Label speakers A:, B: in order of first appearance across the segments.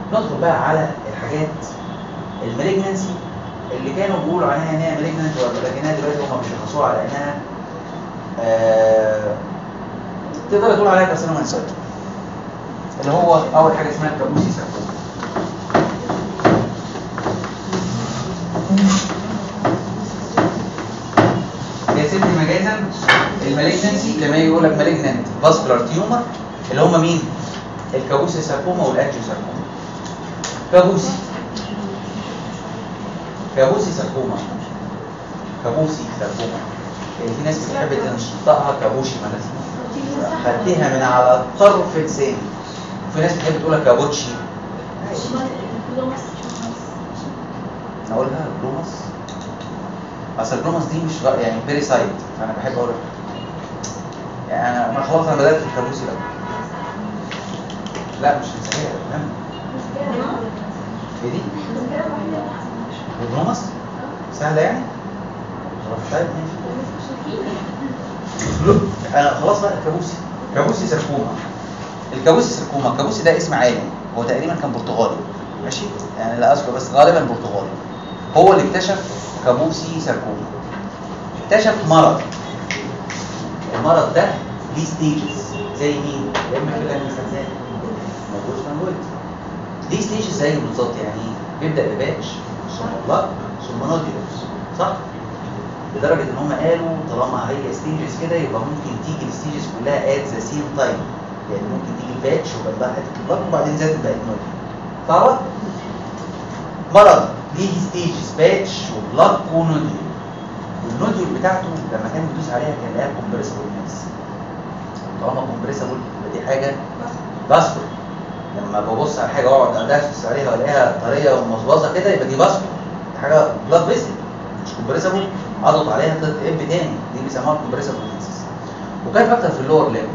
A: ندخل بقى على الحاجات المالجنسي اللي كانوا بيقولوا عليها ان هي مالجنت لكنها دلوقتي هم بيشخصوها على انها آه تقدر تقول عليها كارسينوما انسايت اللي هو اول حاجه اسمها كابوسي ساركوما يا ستي مجازا المالجنسي لما يجي يقول لك مالجنت فاسكولار تيومر اللي هم مين؟ الكابوسي ساركوما والانجيو ساركوما كابوسي كابوسي ساركوما كابوسي ساركوما يعني في ناس بتحب تنطقها كابوشي مثلا خدتها من على طرف لساني وفي ناس بتحب تقولها كابوتشي اقولها جلوماس اصل الجلوماس دي مش غ- يعني فيري سايد فانا بحب اقولها يعني انا ما خلاص انا بدات في الكابوسي بقى لا مش مسيحيه تمام ايه دي؟ الجلوماس سهله يعني؟ طيب ماشي انا خلاص بقى كابوسي كابوسي سركوما الكابوسي سركوما الكابوسي ده اسم عالم هو تقريبا كان برتغالي ماشي يعني لا اذكر بس غالبا برتغالي هو اللي اكتشف كابوسي سركوما اكتشف مرض المرض ده ليه ستيجز زي مين؟ يا اما كده الخزان موجود موجود ليه ستيجز زيه بالظبط يعني بيبدا بباتش ثم بلاك ثم نوديولز صح؟ لدرجه ان هم قالوا طالما هي ستيجز كده يبقى ممكن تيجي الستيجز كلها ات ذا سيم تايم يعني ممكن تيجي الباتش وبعد لها حته البلاك وبعدين زادت بقت نوديول صعبه؟ مرض ليه ستيجز باتش وبلاك ونوديول والنوديول بتاعته لما كان بيدوس عليها كان لها كومبريسبل ماس طالما كومبريسبل يبقى دي حاجه باسكول لما ببص على حاجه واقعد ادرس عليها والاقيها طريه ومصبصه كده يبقى دي باسكول دي حاجه بلاد فيسل مش كومبريسبل اضغط عليها تتقب تاني دي بيسموها كومبريسبل ماسس وكانت اكتر في اللور ليم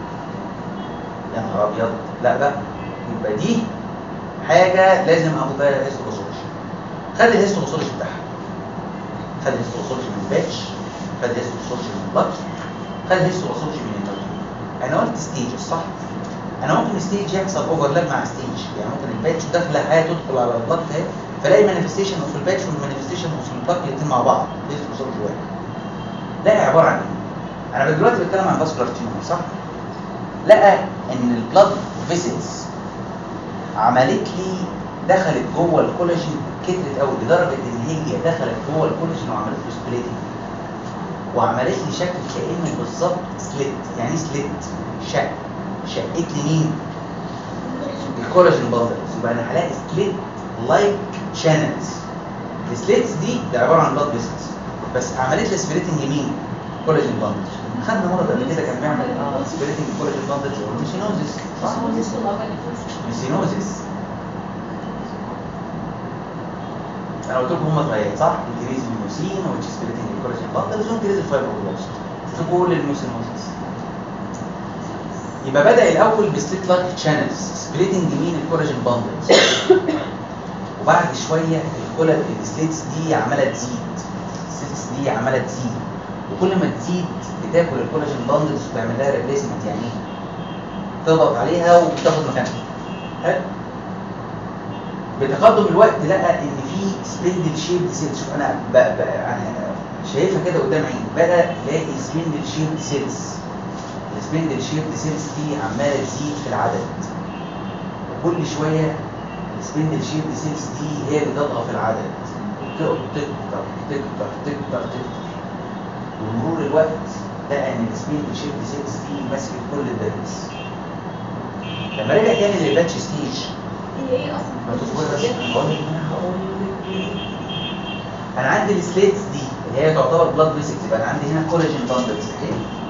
A: يا نهار ابيض لا بقى يبقى دي حاجه لازم اخد بالي الهيستوباثولوجي خد الهيستوباثولوجي بتاعها خد الهيستوباثولوجي من الباتش خد الهيستوباثولوجي من البلاد خد الهيستوباثولوجي من النوديول انا قلت ستيجز صح انا ممكن ستيج يحصل اوفرلاب مع ستيج يعني ممكن الباتش داخله حاجه تدخل على البلاد اهي فلاقي مانيفستيشن في الباتش والمانيفستيشن في البلاد الاثنين مع بعض هيستوباثولوجي واحد لا عباره عن ايه انا دلوقتي بتكلم عن فاسكولار تيومر صح لقى ان البلاد فيسلز عملت لي دخلت جوه الكولاجين كترت قوي لدرجه ان هي دخلت جوه الكولاجين وعملت له سبليتنج وعملت لي شكل كانه بالظبط سليت يعني ايه سليت شق شقت لي مين الكولاجين باندلز يبقى انا هلاقي سليت لايك شانلز السليتس دي ده عباره عن بلاد فيسلز بس عملت لي سبليتنج مين كولاجين باندلز خدنا مرض قبل كده كان بيعمل اه سبليتنج كولاجين باندلز والميسينوزيس صح ميسينوزيس انا قلت لكم هم طريقين صح انكريز الميوسين وتش سبليتنج الكولاجين باندلز وانكريز الفايبروبلاست في كل الميسينوزيس يبقى بدا الاول بسليت لايك تشانلز سبليتنج مين الكولاجين باندلز وبعد شويه الكولا السليتس دي عماله تزيد السليتس دي عماله تزيد وكل ما تزيد بتاكل الكولاجين باندلز وتعمل لها ريبليسمنت يعني ايه؟ تضغط عليها وتاخد مكانها حلو بتقدم الوقت لقى ان في سبندل شيبد سيلز شوف انا ب... ب... أنا شايفها كده قدام عيني بدا الاقي سبندل شيبد سيلز السبندل شيبد سيلز دي عماله تزيد في العدد وكل شويه السبندل شيبد سيلز دي هي اللي تضغط في العدد تكتر تكتر تكتر تكتر تكتر ومرور الوقت لقى ان السبندل شيبد سيلز دي ماسكه كل الدرس لما رجع تاني للباتش ستيج
B: هي ايه اصلا؟
A: ما تصبري بس أنا هقول لك أنا هقول لك انا عندي السليتس دي اللي هي تعتبر بلاد فيسكس يبقى انا عندي هنا كولاجين باندلز اهي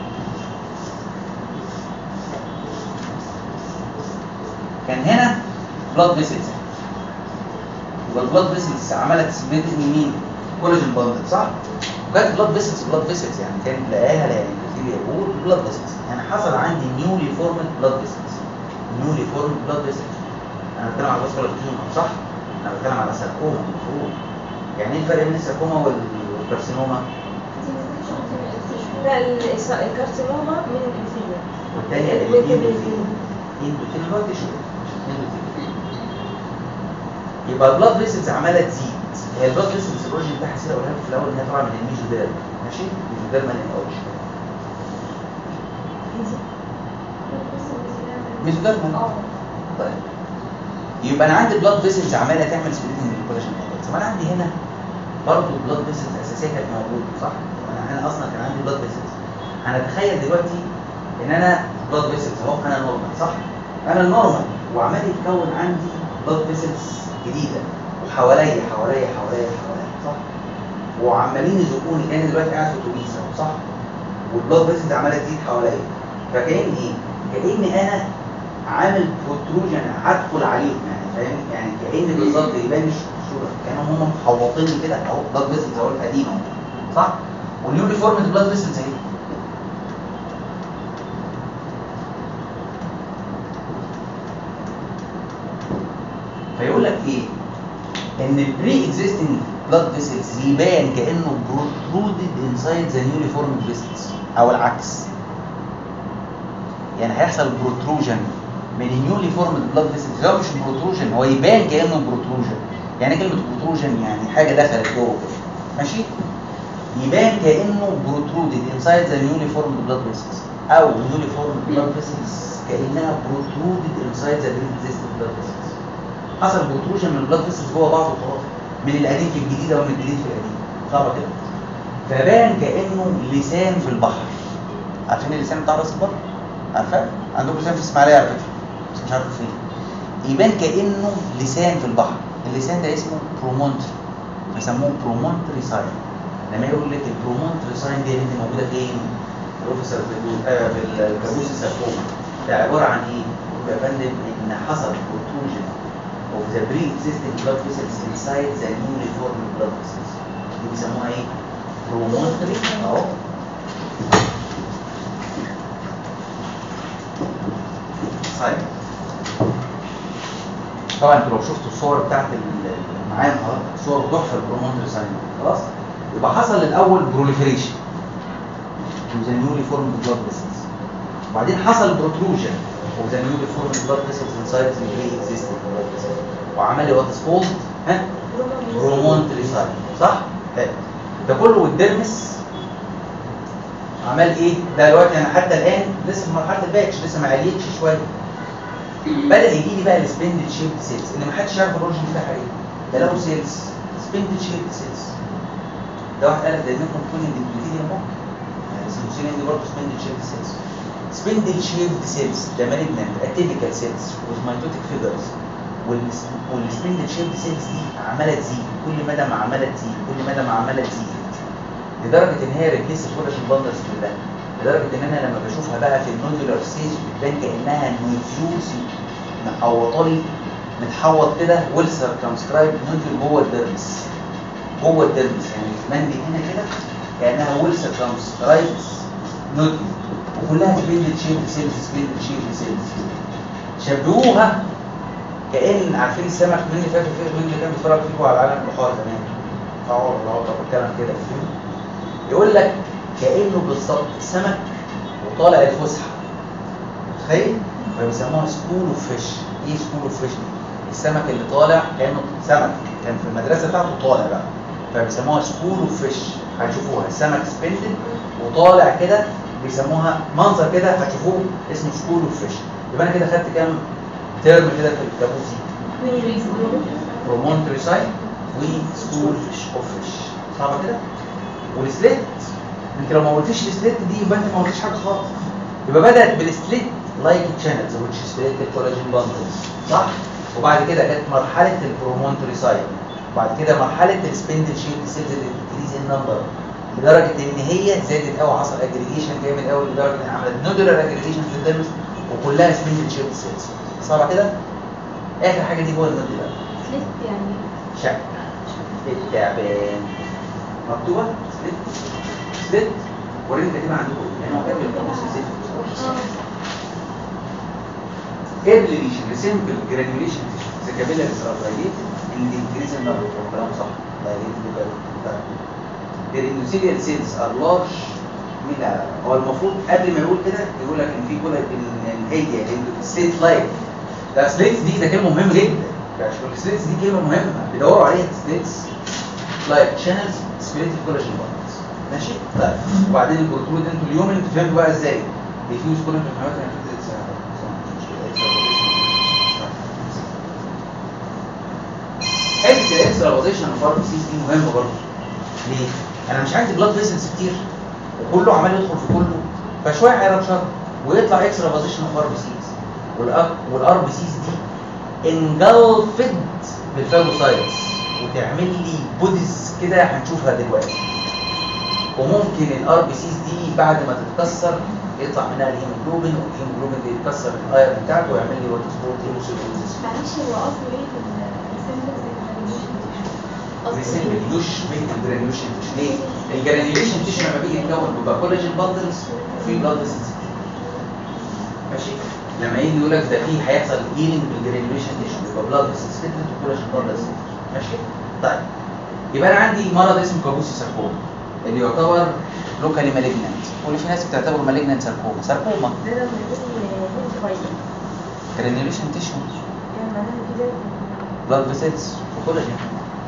A: كان هنا بلاد فيسلز يبقى البلاد فيسلز عملت سبليت مين؟ كولاجين باندل صح؟ وكانت بلاد فيسلز بلاد فيسلز يعني كان لقاها يعني كتير يقول بلاد فيسلز يعني حصل عندي نيولي فورمد بلاد فيسلز نيولي فورمد بلاد فيسلز انا بتكلم على فاسكولار تيومر صح؟ انا بتكلم على ساركوما المفروض يعني ايه الفرق بين الساركوما والكارسينوما؟
B: لا الس- الكارسينوما من الانفيريور
A: والتانية
B: من
A: اللي
B: الانفيريور
A: اندوتيلويد تيشو اندوتيلويد يبقى البلاد فيسلز عماله تزيد هي البلاد فيسلز الاوريجن بتاعها سيره قلنا في الاول ان هي طالعه من الميزوديرم ماشي الميزوديرم من الاوريجن ميزوديرم
B: اه
A: طيب يبقى انا عندي بلاد فيسلز عماله تعمل سبليتنج للكولاجين طب انا عندي هنا برضه بلاد فيسلز اساسيه كانت موجوده صح؟ انا انا اصلا كان عندي بلاد فيسلز هنتخيل دلوقتي ان انا بلاد فيسلز اهو انا نورمال صح؟ انا النورمال وعمال يتكون عندي بلاد فيسلز جديده وحواليا حواليا حواليا حواليا صح؟ وعمالين يزقوني كان دلوقتي قاعد في اتوبيس اهو صح؟ والبلاد فيسلز عماله تزيد حواليا فكأن ايه؟ كأني انا عامل بروتروجن هدخل عليهم يعني فاهم؟ يعني كأن بالظبط يبان الصوره كانوا هم محوطيني كده اهو بلاد فيسلز اهو القديمه اهو صح؟ والنيولي فورمد بلاد فيسلز اهي فيقول لك ايه؟ ان البري اكزيستنج بلاد فيسلز يبان كانه بروترودد انسايد ذا نيولي فورمد فيسلز او العكس يعني هيحصل بروتروجن من النيولي فورمد بلاد فيسلز هو مش بروتروجن هو يبان كانه بروتروجن يعني كلمه بروتروجن يعني حاجه دخلت جوه كده ماشي يبان كانه بروترودد انسايد ذا نيولي فورمد بلاد فيسلز او نيولي فورمد بلاد فيسلز كانها بروترودد انسايد ذا بري اكزيستنج بلاد فيسلز حصل بروتروجن من البلاد فيسلز جوه بعض وخلاص من القديم في الجديد او من الجديد في القديم صعبه كده فبان كانه لسان في البحر عارفين اللسان بتاع راس البر عارفاه عندكم لسان في اسماعيليه على فكره بس مش عارف فين يبان كانه لسان في البحر اللسان ده اسمه برومونتري بيسموه برومونتري ساين لما يقول لك البرومونتري ساين دي يا بنتي موجوده فين؟ بروفيسور في آه في الكابوس السرطومه ده عباره عن ايه؟ يا فندم ان حصل بروتروجن of the pre-existing blood vessels inside the newly formed blood vessels دي بيسموها ايه؟ برومونتري اهو ساين طبعا انتوا لو شفتوا الصور بتاعت ال- معايا النهارده صور تحفه البرومونتري ساين خلاص يبقى حصل الاول بروليفريشن to the newly formed blood vessels وبعدين حصل بروتروجن of the newly formed blood vessels inside the pre-existing blood vessels وعمل لي وات از كولد ها برومونتري ساين صح؟ حلو ده كله والدرمس عمل ايه؟ ده دلوقتي انا حتى الان لسه في مرحله الباتش لسه ما عليتش شويه بدا يجي لي بقى السبندد شيب سيلز اللي ما حدش يعرف الاوريجن بتاعها ايه ده له سيلز سبندد شيب سيلز ده واحد قال لك ده ممكن تكون الدبليتيديا ممكن يعني السيلوسين دي برضه سبندد شيب سيلز سبندد شيب سيلز ده مالجنت اتيبيكال سيلز وذ مايتوتيك فيجرز والسبندد شيب سيلز دي عماله تزيد كل مدى ما عماله تزيد كل مدى ما عماله تزيد لدرجه ان هي ريبليس الكولاجين باندرز كلها لدرجه ان انا لما بشوفها بقى في النودولار ستيج بتبان كانها نوديولز محوطه لي متحوط كده ويلسر كونسكرايب نوديول جوه الدرمس جوه الدرمس يعني كمان دي هنا كده كانها ويلسر كونسكرايب نوديول وكلها سبيندد شيب سيلز سبيندد شيب سيلز شبهوها كان عارفين السمك مين اللي فاكر فيه مين اللي كان بيتفرج فيكم على عالم البحار زمان فعور الله طب الكلام كده فاهم يقول لك كانه بالظبط سمك وطالع الفسحه متخيل فبيسموها سكول اوف فيش ايه سكول اوف فيش السمك اللي طالع كانه سمك كان في المدرسه بتاعته طالع بقى فبيسموها سكول اوف فيش هتشوفوها السمك سبندد وطالع كده بيسموها منظر كده هتشوفوه اسمه سكول اوف فيش يبقى انا كده خدت كام ترم كده في الكابوس دي برومونتري سايت وسكول اوف فيش صعبه كده والسليت انت لو ما قلتيش السليت دي يبقى انت ما قلتيش حاجه خالص يبقى بدات بالسليت لايك تشانلز which is سبليت الكولاجين باندلز صح وبعد كده جت مرحله البرومونتري سايت وبعد كده مرحله السبندل شيب سيلز اللي بتكريز النمبر لدرجه ان هي زادت قوي حصل اجريجيشن جامد قوي لدرجه ان عملت نودولار اجريجيشن في الدرمس وكلها سبندل شيب سيلز صعبه كده اخر حاجه دي هو النودولار
B: سليت يعني
A: شك التعبان مكتوبه سليت سليت وريني كاتبها عندكم يعني هو قبل القاموس الزفت قبل ليشن ريسمبل جرانيوليشن ذا كابيلاريز ار دايليتد ان ذا انكريز ان الكلام صح دايليتد يبقى The endothelial cells are large مين لا لا هو المفروض قبل ما يقول كده يقول لك ان في كل ان إن هي سليت لايك ده سليت دي ده كلمه مهم جدا السليتس دي كلمه مهمه بيدوروا عليها سليتس لايك شانلز سبليت كولاجين بوندز ماشي طيب وبعدين البروترود انتوا اليوم انتوا فهمتوا بقى ازاي ديفيوز كل الانفلامات حته الاكسترافازيشن اوف ار سي دي مهمه برضه ليه؟ انا مش عندي بلاد فيسلز كتير وكله عمال يدخل في كله فشويه هيربشر ويطلع اكسترافازيشن اوف ار بي سيز والار بي سيز دي انجلفد بالفاجوسايتس وتعمل لي بوديز كده هنشوفها دلوقتي وممكن الار بي سيز دي بعد ما تتكسر يطلع منها الهيموجلوبين والهيموجلوبين ده يتكسر الايرون بتاعته ويعمل لي وات سبورت هيموسيدوزيس
B: معلش هو قصده ايه في السيمبلز
A: ريسيمبل يشبه الجرانيوليشن تيشو ليه؟ الجرانيوليشن تيشو لما بيجي يتكون بيبقى كولاجين باندلز وفي بلاد فيسلز ماشي لما يجي يقول لك ده في هيحصل هيلينج بالجرانيوليشن تيشو يبقى بلاد فيسلز كترت وكولاجين باندلز ماشي طيب يبقى انا عندي مرض اسمه كابوسي ساركوما اللي يعتبر لوكالي مالجنانت واللي في ناس بتعتبره مالجنانت ساركوما ساركوما
B: ده لما يكون هيل فايبر
A: جرانيوليشن تيشو
B: يعني معناها كده
A: بلاد فيسلز وكولاجين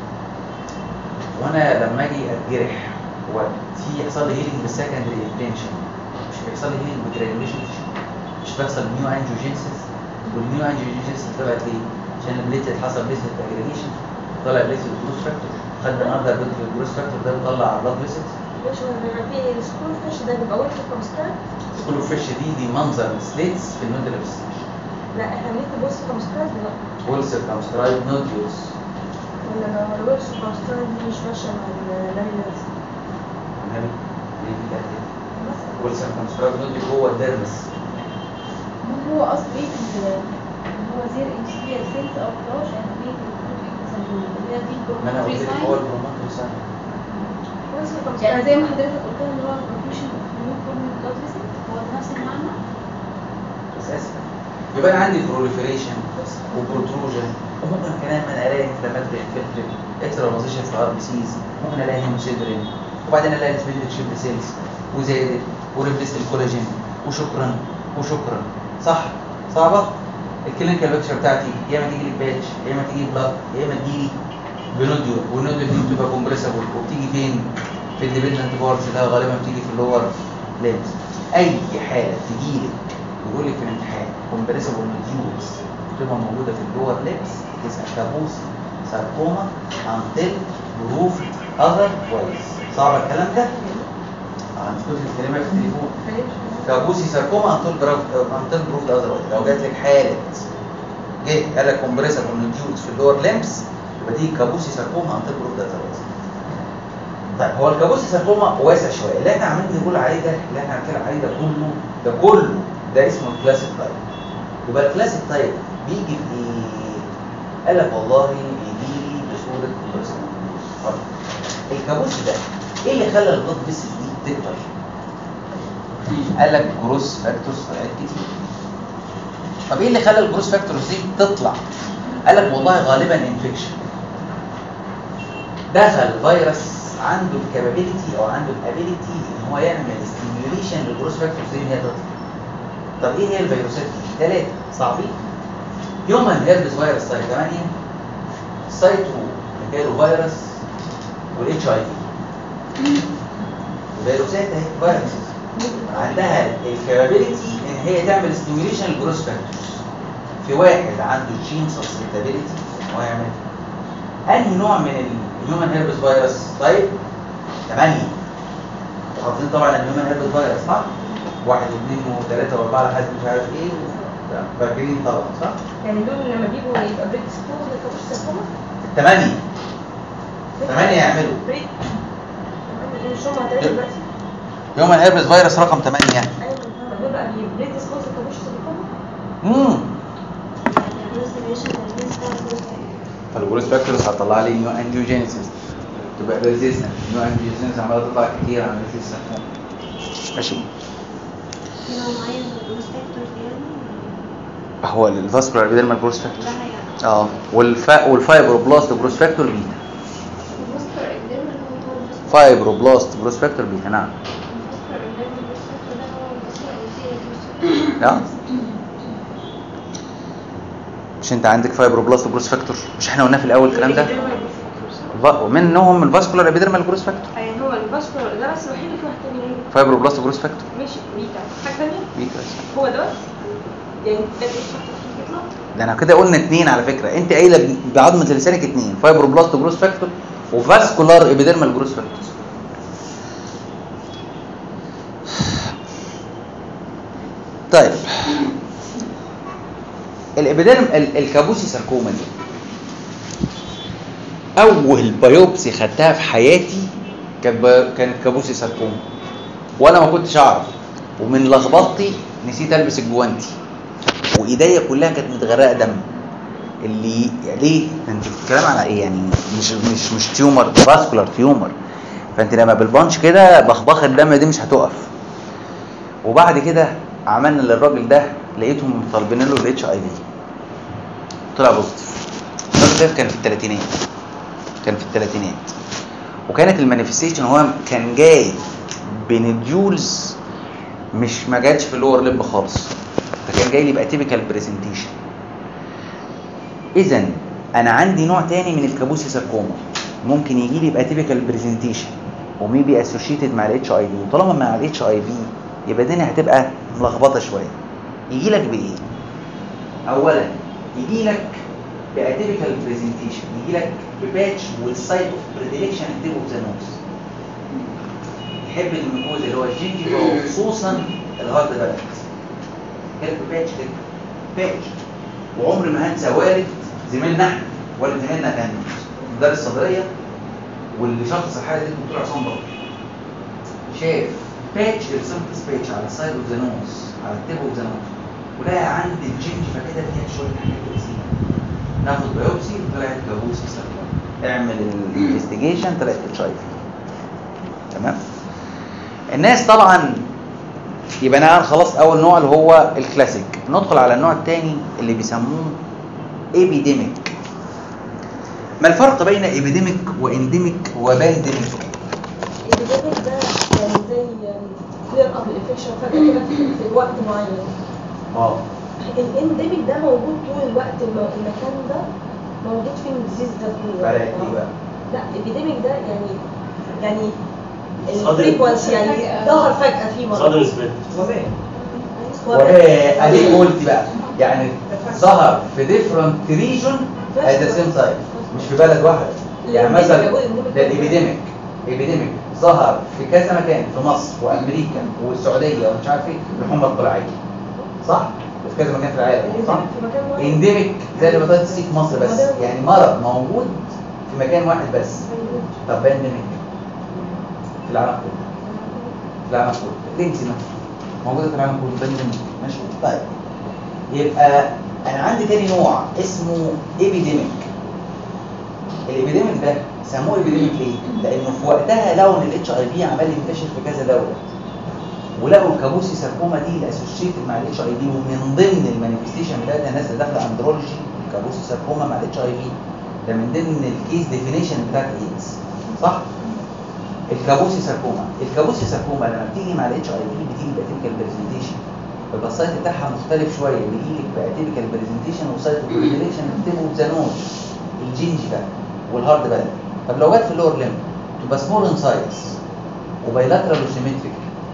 A: وانا لما اجي اتجرح وفي يحصل لي هيلينج بالسكندري انفليشن مش بيحصل لي هيلينج بجرانيوليشن تيشو مش بيحصل نيو انجيوجينسيس والنيو انجيوجينسيس طلعت ليه؟ عشان البليتلت حصل بليتلت اجريجيشن طلع بليتلت جروس فاكتور خدنا النهارده البليتلت جروس فاكتور ده بيطلع بلاد فيسلز
B: مش هو لما في السكول فيش ده بيبقى ويلكم كونستانت
A: كله فيش دي دي منظر السليتس في النودل
B: لا احنا بنكتب ويلكم كونستانت لا
A: ويلسر كونسترايد نوديوس
B: ولا لو الويلكم كونستانت دي مش ماشيه مع اللارينز
A: النبي ليه دي كانت كده ويلسر كونسترايد نوديوس جوه الدرمس
C: هو قصده ايه في ال- ان هو زير انسيال سيلز او فلاش and make اللي هي دي
A: ما انا قلت لك هو
C: البروماتري
A: البروماتري
B: ويلكم
C: يعني
B: كونستانت
C: زي ما حضرتك قلت ان هو البروفيشن اوف نيو فورم بلاد فيسل هو نفس المعنى
A: اساسا يبقى انا عندي بروليفريشن وبروتروجن وممكن كمان من الاقي انفلاماتري انفلتريت اكسترافازيشن في ار بي سيز ممكن الاقي هيموسيدرين وبعدين الاقي سبيلت شيب سيلز وزادت وريبليس الكولاجين وشكرا وشكرا صح صعبه الكلينيكال بيكتشر بتاعتي يا اما تيجي لي باتش يا اما تيجي بلاك يا اما تيجي لي بنوديول والنوديول دي بتبقى كومبريسبل وبتيجي فين؟ في الديبندنت بارز ده غالبا بتيجي في اللور ليمز اي حاله تجي لك يقول لك في الامتحان كومبريسبل نوديولز بتبقى موجوده في اللور ليمز تسال كابوس ساركوما انتل بروف اذر كويس صعب الكلام ده؟ هنشوف الكلمه في التليفون كابوسي ساركوما انتل بروف انتل بروف اذر لو جات لك حاله جه قال لك كومبريسبل نوديولز في اللور ليمز يبقى دي كابوسي ساركوما انتل بروف اذر طيب هو الكابوسي ساركوما واسع شويه اللي احنا عمالين نقول عليه ده اللي احنا هنتكلم عليه ده كله ده كله ده اسمه الكلاسيك تايب يبقى الكلاسيك تايب بيجي بايه؟ قال لك والله بيجي لي بصوره كومبريسبل الكابوسي ده ايه اللي خلى البلاد فيسز دي تكتر؟ قال لك جروس فاكتورز طلعت كتير طب ايه اللي خلى الجروس فاكتورز دي تطلع؟ قال لك والله غالبا انفكشن دخل فيروس عنده الكابابيلتي او عنده الابيلتي ان هو يعمل ستيميوليشن للجروس فاكتورز دي ان هي تطلع طب ايه هي الفيروسات دي؟ ثلاثه صعبين هيومن هيربس فيروس تايب 8 سايتو ميكالو فيروس والاتش اي في الفيروسات اهي فيروس عندها الكابابيلتي ان هي تعمل ستيميوليشن للجروس فاكتورز في واحد عنده جين سسبتابيلتي ان هو يعمل انهي نوع من الهيومن هيربس فيروس طيب 8 حاطين طبعا الهيومن هيربس فيروس صح؟ واحد واثنين وثلاثة وأربعة لحد مش عارف إيه و- فاكرين طبعا صح؟
B: يعني دول لما بيجوا يبقى بريد سكول لكابوس ساركوما
A: ثمانية ثمانية يعملوا
B: بريد مش هم ثلاثة دلوقتي
A: هيومن هيربس فيروس رقم 8
B: ايوه فاهمة. دول بقى بريد سكول لكابوس ساركوما
A: امم
C: يعني
A: فالجروس فاكتورز هتطلع لي نيو انجيوجينيسيس تبقى ريزيستنت نيو انجيوجينيسيس عماله تطلع كتير عن السيستم ماشي
C: في نوع معين من البروسبكتور يعني
A: هو الفاسكولار ابيديرمال جروس فاكتور
C: ده يعني
A: اه والفا والفايبروبلاست جروس فاكتور بيتا
C: البوستر اكديرمال هو هو البوستر
A: فايبروبلاست جروس فاكتور بيتا نعم
C: البوستر اكديرمال البوستر ده هو البوستر الوسيله
A: اه مش انت عندك فايبروبلاست جروس فاكتور مش احنا قلنا في الاول الكلام ده ف- ومنهم الفاسكولار ابيدرمال جروس فاكتور
B: يعني هو الباسكولار ده بس الوحيد اللي فيه واحد تاني ايه؟
A: فايبروبلاست جروس فاكتور
B: ماشي بيتا حاجة تانية؟
A: بيتا بس.
B: هو ده بس؟ يعني ده ايه فاكتور يطلع؟
A: ده انا كده قلنا اتنين على فكره انت قايله ب- بعظمه لسانك اتنين فايبروبلاست جروس فاكتور وفاسكولار ابيدرمال جروس فاكتور طيب الابيدرم ال- الكابوسي ساركوما دي اول بايوبسي خدتها في حياتي كانت بايو- كانت كابوسي ساركوما وانا ما كنتش اعرف ومن لخبطتي نسيت البس الجوانتي وايديا كلها كانت متغرقه دم اللي ليه انت بتتكلم على ايه يعني مش مش مش تيومر فاسكولار تيومر فانت لما بالبانش كده بخبخ الدم دي مش هتقف وبعد كده عملنا للراجل ده لقيتهم طالبين له الاتش اي في طلع بوزيتيف الراجل ده كان في الثلاثينات كان في الثلاثينات وكانت المانيفستيشن هو كان جاي بنديولز مش ما جاتش في اللور ليب خالص ده كان جاي لي بقى تيبيكال برزنتيشن اذا انا عندي نوع تاني من الكابوسي ساركوما ممكن يجي لي يبقى تيبيكال برزنتيشن وميبي اسوشيتد مع الاتش اي في وطالما مع الاتش اي في يبقى الدنيا هتبقى ملخبطه شويه يجي لك بايه اولا يجي لك باتيبيكال برزنتيشن يجي لك بباتش والسايت اوف بريديلكشن تيب اوف ذا نوز يحب الميكوز اللي هو الجنجيفا وخصوصا الهارد بالانس كانت باتش كده باتش وعمري ما هنسى والد زميلنا احنا والد زميلنا كان مدرس صدريه واللي شخص الحاله دي الدكتور عصام بكر شاف باتش السمبلس باتش على السايد اوف ذا نوز على التيب اوف ذا نوز ولقى عند الجنجيفا كده فيها شويه حاجات كويسين ناخد بايوبسي طلعت كابوس ساركوما اعمل الانفستيجيشن طلعت اتش اي في تمام الناس طبعا يبقى انا خلاص اول نوع اللي هو الكلاسيك ندخل على النوع الثاني اللي بيسموه ايبيديميك ما الفرق بين ايبيديميك وانديميك وبانديميك
B: البيديميك ده يعني زي كلير اب الانفكشن فجأة كده في في وقت معين
A: اه
B: الانديميك ده موجود طول الوقت الم- المكان ده موجود فيه الديزيز ده طول الوقت
A: فرقت ايه بقى
B: لا الابيديميك ده يعني يعني
D: صدر-
B: الفريكونسي يعني
C: فجأة.
B: ظهر فجأة في مرض
D: صدر سبيت
A: وباء ادي قلت بقى يعني ظهر في ديفرنت ريجون ات ذا سيم تايم مش في بلد واحده يعني مثلا ده الابيديميك ابيديميك ظهر في كذا مكان في مصر وامريكا والسعوديه ومش عارف ايه الحمى الطبيعيه صح؟ في كذا مكان في العالم صح؟
B: في مكان واحد
A: انديميك زي الهيباتيتس سي في مصر بس يعني مرض موجود في مكان واحد بس طب بانديميك في العالم كله في العالم كله لينكس مثلا موجوده في العالم كله بانديميك ماشي طيب يبقى انا عندي تاني نوع اسمه ايبيديميك الابيديميك ده سموه ابيديميك ليه؟ لانه في وقتها لقوا ان الاتش اي في عمال ينتشر في كذا دوله ولقوا الكابوسي ساركوما دي الاسوشيتد مع الاتش اي في ومن ضمن المانيفستيشن بتاعتها الناس اللي داخله اندرولوجي الكابوسي ساركوما مع الاتش اي في ده من ضمن الكيس ديفينيشن بتاعت ايدز صح؟ الكابوسي ساركوما الكابوسي ساركوما لما بتيجي مع الاتش اي في بتيجي باتيبيكال برزنتيشن يبقى السايت بتاعها مختلف شويه بيجي لك باتيبيكال برزنتيشن وسايت برزنتيشن بتبقوا زانوز الجينجيفا والهارد بالانس طب لو جت في اللور ليم تبقى سمول ان سايز وبايلاترال وسيمتريك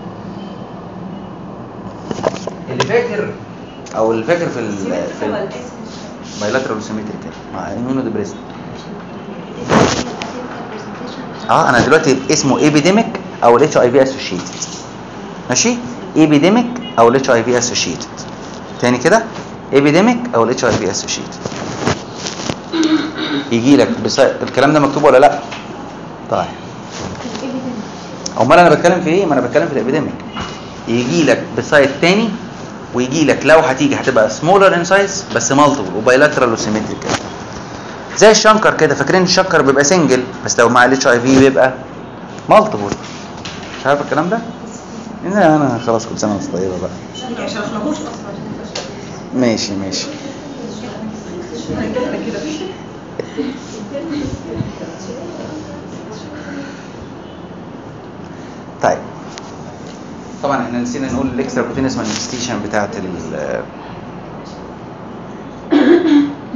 A: اللي فاكر او اللي فاكر في ال في بايلاترال وسيمتريك مع اميونو ديبريسنت اه انا دلوقتي اسمه ايبيديميك او الاتش اي في اسوشيتد ماشي ايبيديميك او الاتش اي في اسوشيتد تاني كده ايبيديميك او الاتش اي في اسوشيتد يجي لك بس الكلام ده مكتوب ولا لا طيب امال انا بتكلم في ايه ما انا بتكلم في الابيديميك يجي لك بسايت تاني ويجي لك لو هتيجي هتبقى سمولر ان سايز بس مالتيبل وبايلاترال وسيمتريك زي الشنكر كده فاكرين الشنكر بيبقى سنجل بس لو مع الاتش اي في بيبقى مالتيبل مش عارف الكلام ده؟ لا انا خلاص كل سنه وانت طيبه بقى
B: ما شرحناهوش اصلا
A: ماشي ماشي طيب طبعا احنا نسينا نقول الاكسترا بروتينس مانيفستيشن بتاعت ال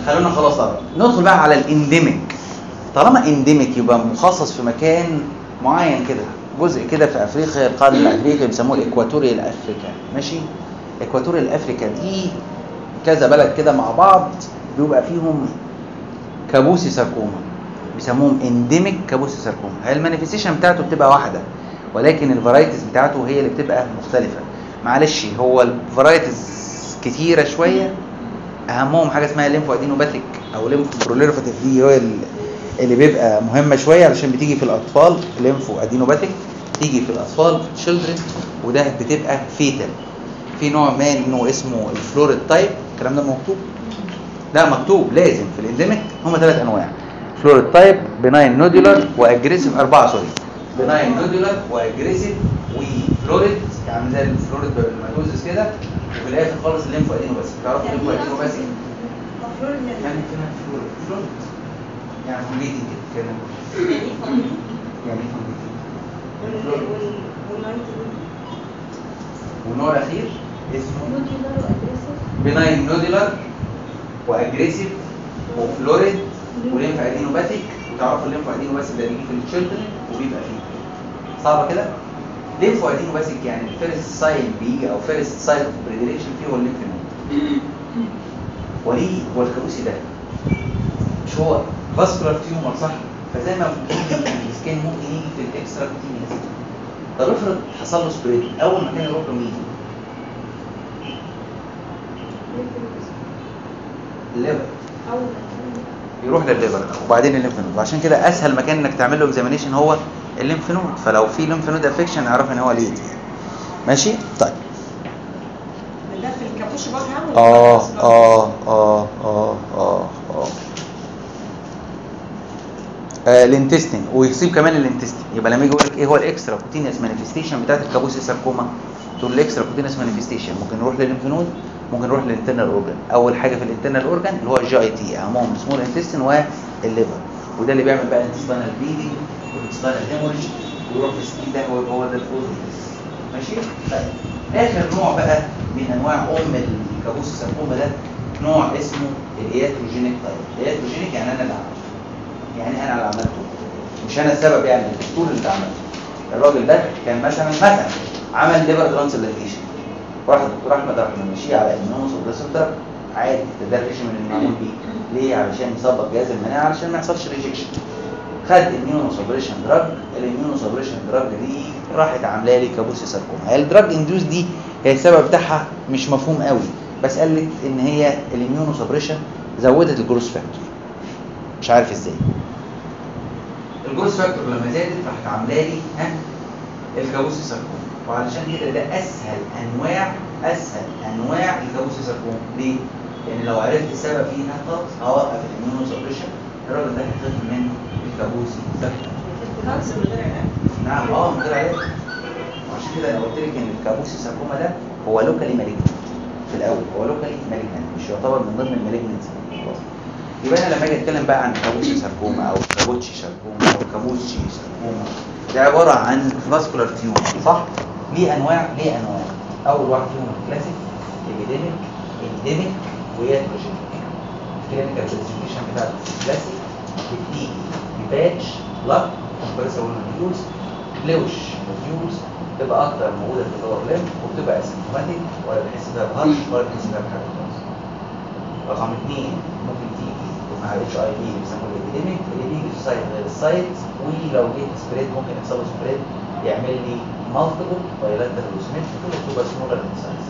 A: خلونا خلاص أقرأ. ندخل بقى على الانديميك طالما انديميك يبقى مخصص في مكان معين كده جزء كده في افريقيا القرن الافريقي بيسموه الاكواتوريال افريكا ماشي اكواتوريال افريكا دي كذا بلد كده مع بعض بيبقى فيهم كابوسي ساركوما بيسموهم انديميك كابوسي ساركوما هي المانيفستيشن بتاعته بتبقى واحده ولكن الفرايتيز بتاعته هي اللي بتبقى مختلفه معلش هو الفرايتيز كتيره شويه اهمهم حاجه اسمها ليمفو ادينوباثيك او ليمفو بروليرفاتيف دي هو ال- اللي بيبقى مهمه شويه علشان بتيجي في الاطفال ليمفو ادينوباثيك تيجي في الاطفال في الشيلدرن وده بتبقى فيتال في نوع ما انه اسمه الفلوريد تايب الكلام ده مكتوب لا مكتوب لازم في الانديميك هم ثلاث انواع فلوريد تايب بناين نودولار واجريسيف اربعه سوري بناين نودولار واجريسيف وفلوريد يعني زي الفلوريد بالماتوزس كده وفي الاخر خالص الليمفو ادينوباثيك تعرفوا الليمفو ادينوباثيك يعني كده فلوريد فلوريد يعني كومبليتنج كده كده يعني ايه كومبليتنج والنوع الاخير اسمه
C: نودولار وأجريسيف
A: بناين نودولار واجريسيف وفلوريد وليمف ادينوباثيك وتعرفوا الليمف ادينوباثيك ده بيجي في التشيلدرن وبيبقى فيه صعبه كده ليمف ادينوباثيك يعني الفيرست ساين بيجي او فيرست ساين اوف بريديليشن فيه هو الليمف نود وليه هو الكابوسي ده مش هو فاسكولار تيومر صح فزي ما ممكن يجي في السكين ممكن يجي في الاكسترا كوتينيوس طب افرض حصل له سبريد اول مكان يروح له مين؟ الليفر
C: أول
A: يروح للليفر وبعدين الليمف نود وعشان كده اسهل مكان انك تعمل له اكزامينيشن هو الليمف نود فلو في ليمف نود افكشن اعرف ان هو ليد ماشي طيب
B: ده في الكابوش بره
A: اه اه اه اه اه اه آه، الانتستين ويصيب كمان الانتستين يبقى لما يجي يقول لك ايه هو الاكسترا كوتينيوس مانيفستيشن بتاعت الكابوسي ساركوما تقول الاكسترا كوتينيوس مانيفستيشن ممكن نروح للليمف نود ممكن نروح للانترنال اورجان اول حاجه في الانترنال اورجان اللي هو الجي اي تي اهمهم سمول انتستين والليفر وده اللي بيعمل بقى انتستينال بليدنج والانتستينال هيموريج ويروح في السكين ده هو هو ده الفوزيس ماشي طيب اخر نوع بقى من انواع ام الكابوسي ساركوما ده نوع اسمه الياتروجينيك تايب الياتروجينيك يعني انا اللي عملته يعني انا اللي عملته مش انا السبب يعني الدكتور اللي عمله الراجل ده كان مثلا مثلا عمل ليفر ترانسبلانتيشن واحد الدكتور احمد راح ماشيه على الميونوس والريسبتر عادي ده الريجيم اللي معمول بيه ليه علشان يظبط جهاز المناعه علشان ما يحصلش ريجكشن خد اميونو سبريشن دراج الاميونو سبريشن دراج دي راحت عامله لي كابوسي ساركوما هي الدراج اندوز دي هي السبب بتاعها مش مفهوم قوي بس قالت ان هي الاميونو سبريشن زودت الجروس فاكتور مش عارف ازاي الجروس فاكتور لما زادت راحت عامله لي ها الكابوسي ساركوما وعلشان كده ده اسهل انواع اسهل انواع الكابوسي ساركوما ليه؟ لان لو عرفت السبب فيها خلاص هوقف الاميونو سبريشن الراجل ده هيخف من الكابوسي ساركوما
B: كانسر من غير علاج
A: نعم اه من غير علاج وعشان كده انا قلت لك ان الكابوسي ساركوما ده هو لوكالي مالجنت في الاول هو لوكالي مالجنت مش يعتبر من ضمن المالجنت خلاص يبقى انا لما اجي اتكلم بقى عن كابوسي ساركوما او كابوتشي ساركوما او كابوتشي ساركوما ده عباره عن فاسكولار تيوب صح؟ ليه انواع؟ ليه انواع؟ اول واحد فيهم الكلاسيك ايبيديميك انديميك وياتروجينيك الكلينيكال برزنتيشن بتاعت الكلاسيك بتيجي بباتش لاك كومبريسور نوديولز بلوش نوديولز تبقى اكتر موجوده في اللور ليم وبتبقى اسيمتوماتيك ولا بنحس بيها بهرش ولا بنحس بيها بحاجه خالص رقم اثنين ممكن تيجي مع الاتش اي في بيسموه الابيديميك اللي بيجي في سايت غير السايت ولو جه سبريد ممكن يحصل له سبريد يعمل لي مالتيبل بايلاترال وسيمتريكال وتبقى سمولر ان سايز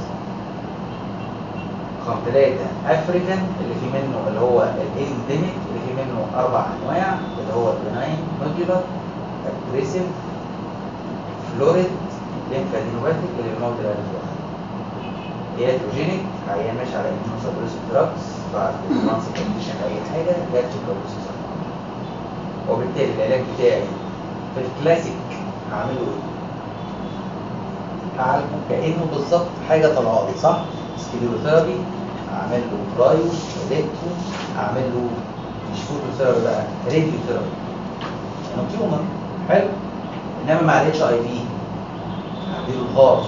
A: رقم ثلاثة افريكان اللي في منه اللي هو الانديميك اللي في منه اربع انواع اللي هو البناين نوديولار اجريسيف فلوريد ليمفادينوباثيك اللي بنقعد الالف واحد هياتروجينيك عيان ماشي على اميونو سبريسيف دراجز بعد ترانسبلانتيشن اي حاجه جات له كابوسيس وبالتالي العلاج بتاعي في الكلاسيك هعمله ايه؟ هعالجه كانه بالظبط حاجه طالعه لي صح؟ سكليروثيرابي هعمل له برايو الكترو هعمل له مش فوتوثيرابي بقى راديو ثيرابي انه تيومر حلو انما مع الاتش اي في هديله الهارت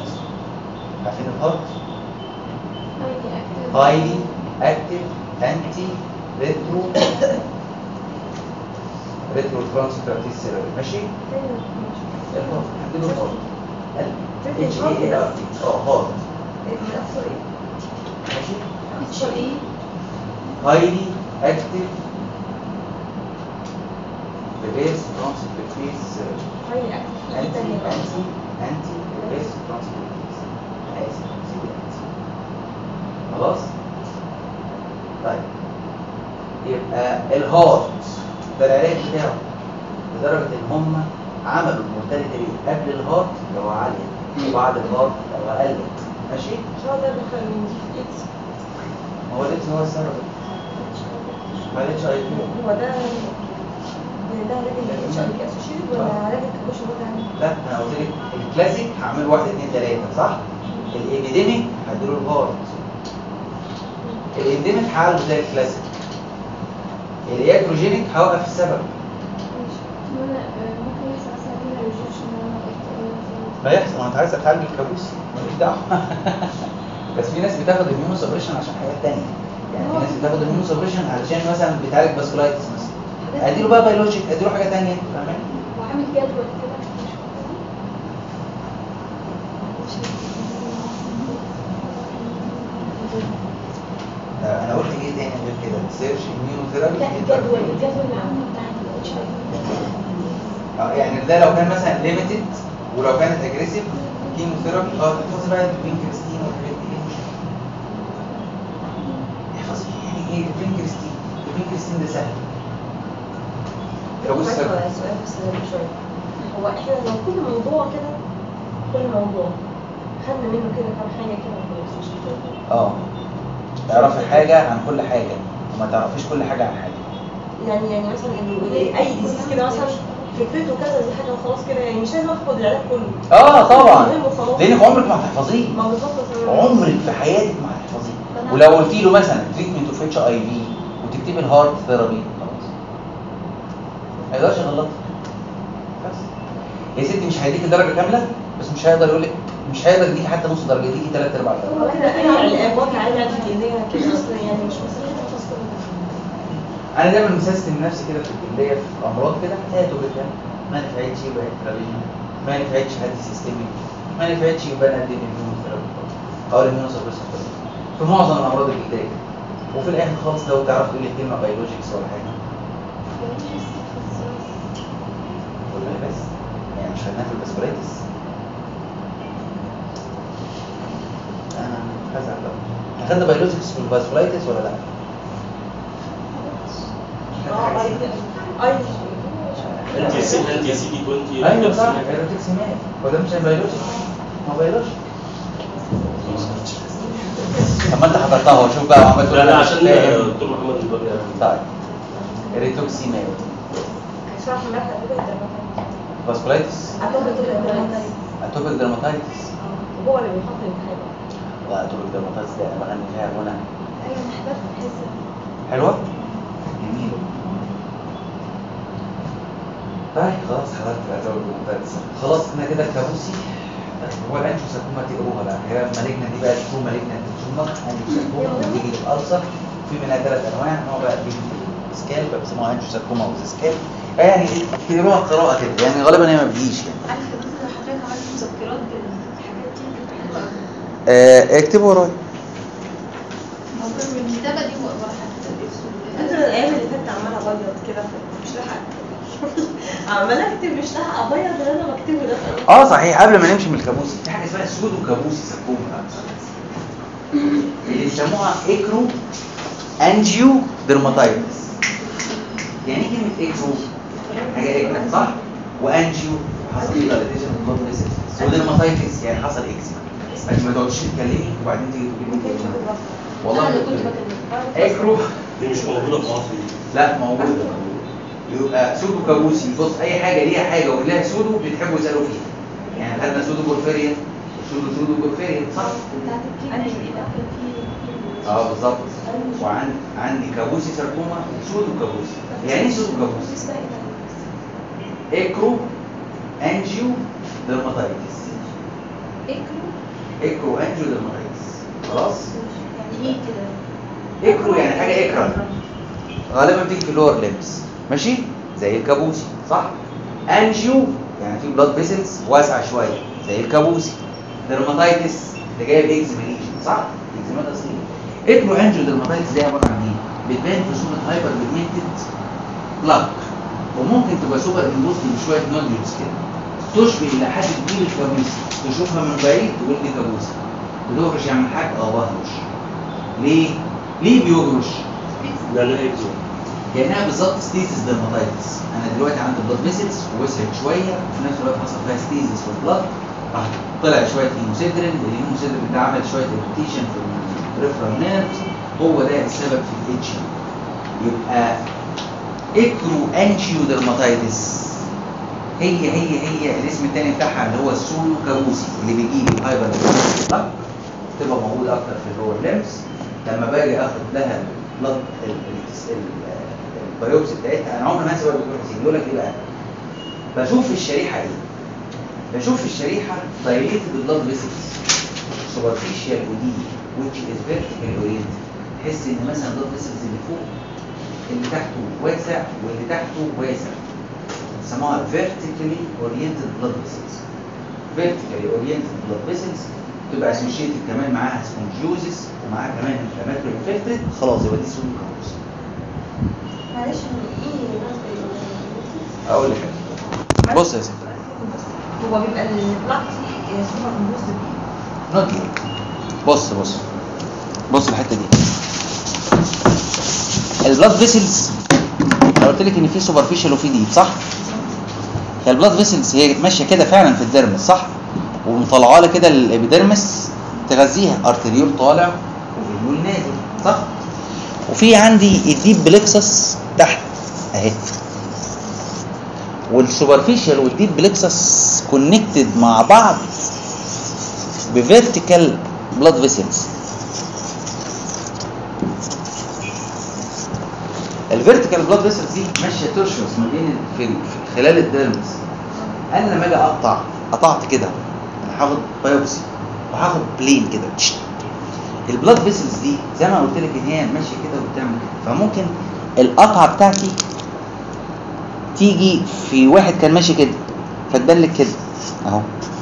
A: عارفين الهارت؟
C: highly active
A: highly active anti ريترو ريترو ترانسكراتيس سيرابي ماشي الهارت هديله الهارت اتش اي اي ار تي اه هارت ماشي
C: اتش اي
A: highly active reverse transcriptase therapy.
B: هاي اكتب في ايه
A: anti
B: تاني بقى؟
A: anti anti reverse transcriptase اسف سيبي anti خلاص طيب يبقى الهارت ده العلاج بتاعه لدرجه ان هم عملوا المورتاليتي ريت قبل الهارت لو عاليه وبعد الهارت لو قلت ماشي
B: مش هو ده دخل من دي في اكس
A: ما هو الاسم هو السبب ما الاتش اي في
B: هو ده ده علاج الاتش اي بي اسوشيتد ولا علاج الكابوش بوجع
A: لا انا قلت لك الكلاسيك هعمل واحد اثنين ثلاثه صح؟ الابيديميك هديله الهارت الانديميك هعالجه زي الكلاسيك الياتروجينيك هوقف السبب
C: ممكن يحصل ساعتين ريجكشن وانا قلت
A: لا يحصل ما انت عايز تعالج الكابوس ماليش دعوه بس في ناس بتاخد الميونو سبريشن عشان حاجات ثانيه يعني في ناس بتاخد الميونو سبريشن علشان مثلا بتعالج باسكولايتس مثلا اديله بقى بيولوجيك اديله حاجه ثانيه فاهمين؟
C: وعامل جدول كده
A: آه، انا قلت ايه تاني غير كده سيرش اميونو ثيرابي
C: لا الجدول الجدول اللي عامله بتاع الاتش اي
A: اه يعني ده لو كان مثلا ليميتد ولو كانت اجريسيف كيموثيرابي اه تحفظي بقى الفينكرستين والحاجات دي احفظي يعني ايه الفينكرستين الفينكرستين ده سهل كابوس
B: سؤال
A: سهل
B: سؤال بس شويه هو احنا لو كل موضوع كده كل موضوع خدنا منه كده كام حاجه كده خلاص مش كده
A: اه تعرفي حاجه عن كل حاجه وما تعرفيش كل حاجه عن حاجه
B: يعني يعني مثلا ال- اي ديزيز كده مثلا فكرته كذا دي حاجه وخلاص كده يعني مش لازم اخد العلاج كله
A: اه طبعا
B: المهم وخلاص.
A: لانك عمرك ما هتحفظيه
B: ما بالظبط أصل-
A: عمرك في حياتك ما هتحفظيه ولو قلت له مثلا تريتمنت اوف اتش اي في وتكتبي الهارت ثيرابي خلاص ما يقدرش يغلطك بس يا ستي مش هيديك الدرجه كامله بس مش هيقدر يقول لك مش هيقدر يديك حتى نص درجه يديكي ثلاث ارباع درجه
B: هو احنا اي علاج وضع علاج الجلديه كده اصلا يعني مش مسألة تحفظ كل ده
A: انا دايما مسيستم نفسي كده في الكليه في امراض كده هاتوا توبيكال ما نفعتش يبقى انترالين ما نفعتش هدي سيستميك ما نفعتش يبقى انا ادي الميون ثيرابي او الميون سبريسور في معظم الامراض الجلديه كده. وفي الاخر خالص لو تعرف تقول لي كلمه بيولوجيكس ولا حاجه والله بس يعني مش خدناها في الباسبوريتس انا هزعل بقى احنا خدنا بيولوجيكس في الباسبوريتس ولا لا؟
B: اه اي اي
D: انت يا سيدي انت يا سيدي كنت
A: ايوه صح الروتكسيمات هو ده مش بيولوجي ما بيولوجي طب ما انت حضرتها اهو شوف بقى وعملت
D: لا لا عشان دكتور محمد البري
A: طيب الريتوكسيمات
B: شرح امبارح قبل كده الدرماتايتس.
A: فاسكولايتس
B: اتوبيك الدرماتايتس.
A: اتوبيك درماتايتس
B: هو اللي بيحط الامتحان
A: والله اتوبيك درماتايتس ده انا بغني فيها غنى
C: ايوه انا حضرت الحصه
A: حلوه جميله طيب خلاص حضرت اتوبيك درماتايتس خلاص احنا كده الكابوسي هو الانشو ساركوما تقروها بقى هي مالجنا دي بقى تكون مالجنا تشومر انشو ساركوما بتيجي للالسر في منها ثلاث انواع نوع بقى بيجي في سكال بيسموها انشو ساركوما وسكال يعني تقروها قراءه كده يعني غالبا هي ما بتجيش يعني
C: عارف مثلا حضرتك عملت مذكرات بالحاجات دي كانت حلوه قوي
A: آه اكتبوا ورايا
C: موضوع من الكتابه دي ولا حاجه
B: انت الايام اللي فاتت عماله ابيض كده مش لاحقه عماله اكتب مش لاحقه ابيض اللي انا بكتبه ده
A: اه صحيح قبل ما نمشي من الكابوسي في حاجه اسمها سودو كابوسي ساركوما اللي بيسموها اكرو انجيو ديرماتايتس يعني ايه كلمه اكرو حاجه اكرو صح وانجيو حصل فيه دايليتيشن في البلد فيسلز وديرماتايتس يعني حصل اكزيما لكن ما تقعدش تتكلمي وبعدين تيجي تقولي لي كلمة. والله
C: انا
A: ما
C: اللي كنت
A: بتكلم.
C: بكلمك
A: اكرو
D: دي مش موجوده في مصر دي
A: لا موجود يبقى سودو كابوسي بص اي حاجه ليها حاجه ولها سودو بيتحبوا يسالوا فيها يعني خدنا سودو بورفيريا سودو سودو بورفيريا صح
C: بتاعت الكيمياء ده كان في
A: اه بالظبط وعن عندي كابوسي ساركوما وسودو كابوسي يعني ايه سودو كابوسي اكرو انجيو ديرماتايتس
C: اكرو
A: اكرو انجيو ديرماتايتس خلاص
C: يعني ايه كده
A: اكرو يعني حاجه اكرا غالبا بتيجي في اللور ليمس ماشي زي الكابوسي صح انجيو يعني في بلاد فيسلز واسعه شويه زي الكابوسي ديرماتايتس ده جاي باكزيما ليجن صح اكزيما اصليه اكرو انجيو ديرماتايتس دي عباره عن ايه بتبان في صوره هايبر بيجمنتد بلاك وممكن تبقى سوبر امبوست بشويه نوديولز كده تشبه الى حد كبير الكابوسي تشوفها من بعيد تقول دي كابوسي بتهرش يعمل حاجه اه بهرش ليه؟ ليه بيهرش؟
D: لا لا اكزو
A: كانها بالظبط ستيزيس ديرماتايتس انا دلوقتي عندي بلاد فيسلز ووسعت شويه وفي نفس الوقت حصل فيها ستيزيس في البلاد راح طلع شويه هيموسيدرين الهيموسيدرين ده عمل شويه اريتيشن في البريفرال نيرفز هو ده السبب في الاتشنج يبقى اكرو انجيو ديرماتايتس هي هي هي الاسم الثاني بتاعها اللي هو السولو كابوسي اللي بيجيب الهايبر لا تبقى موجود اكتر في اللور ليمس لما باجي اخد لها البلد البيوبسي بتاعتها انا عمري ما هنسى بقى الدكتور حسين يقول لك ايه بقى بشوف في الشريحه ايه بشوف في الشريحه dilated blood vessels superficial ودي which is vertically oriented تحس ان مثلا blood vessels اللي فوق اللي تحته واسع واللي تحته واسع سموها vertically oriented blood vessels vertically oriented blood vessels تبقى associated كمان معاها spongioses ومعاها كمان inflammatory infiltrate خلاص يبقى دي سودو كابوس
B: معلش هو ايه ناس
A: اقول لك حاجة. بص يا سيدي
B: هو بيبقى البلاك سوبر امبوست
A: نوديول بص بص بص الحته دي البلاد فيسلز انا قلت لك ان في سوبرفيشال وفي ديب صح هي البلاد فيسلز هي ماشيه كده فعلا في الديرمس صح ومطلعه لها كده الابيديرمس تغذيها ارتريول طالع وفينيول نازل صح وفي عندي الديب بلكسس تحت اهي والسوبرفيشال والديب بلكسس كونكتد مع بعض بفيرتيكال بلاد فيسلز الفيرتيكال بلاد فيسلز دي ماشيه ترشس ما بين في في خلال الديرمس انا لما اجي اقطع قطعت كده انا هاخد بايوبسي وهاخد بلين كده تشت. البلاد فيسلز دي زي ما قلت لك ان هي ماشيه كده وبتعمل كده فممكن القطعه بتاعتي تيجي في واحد كان ماشي كده فتبان لك كده اهو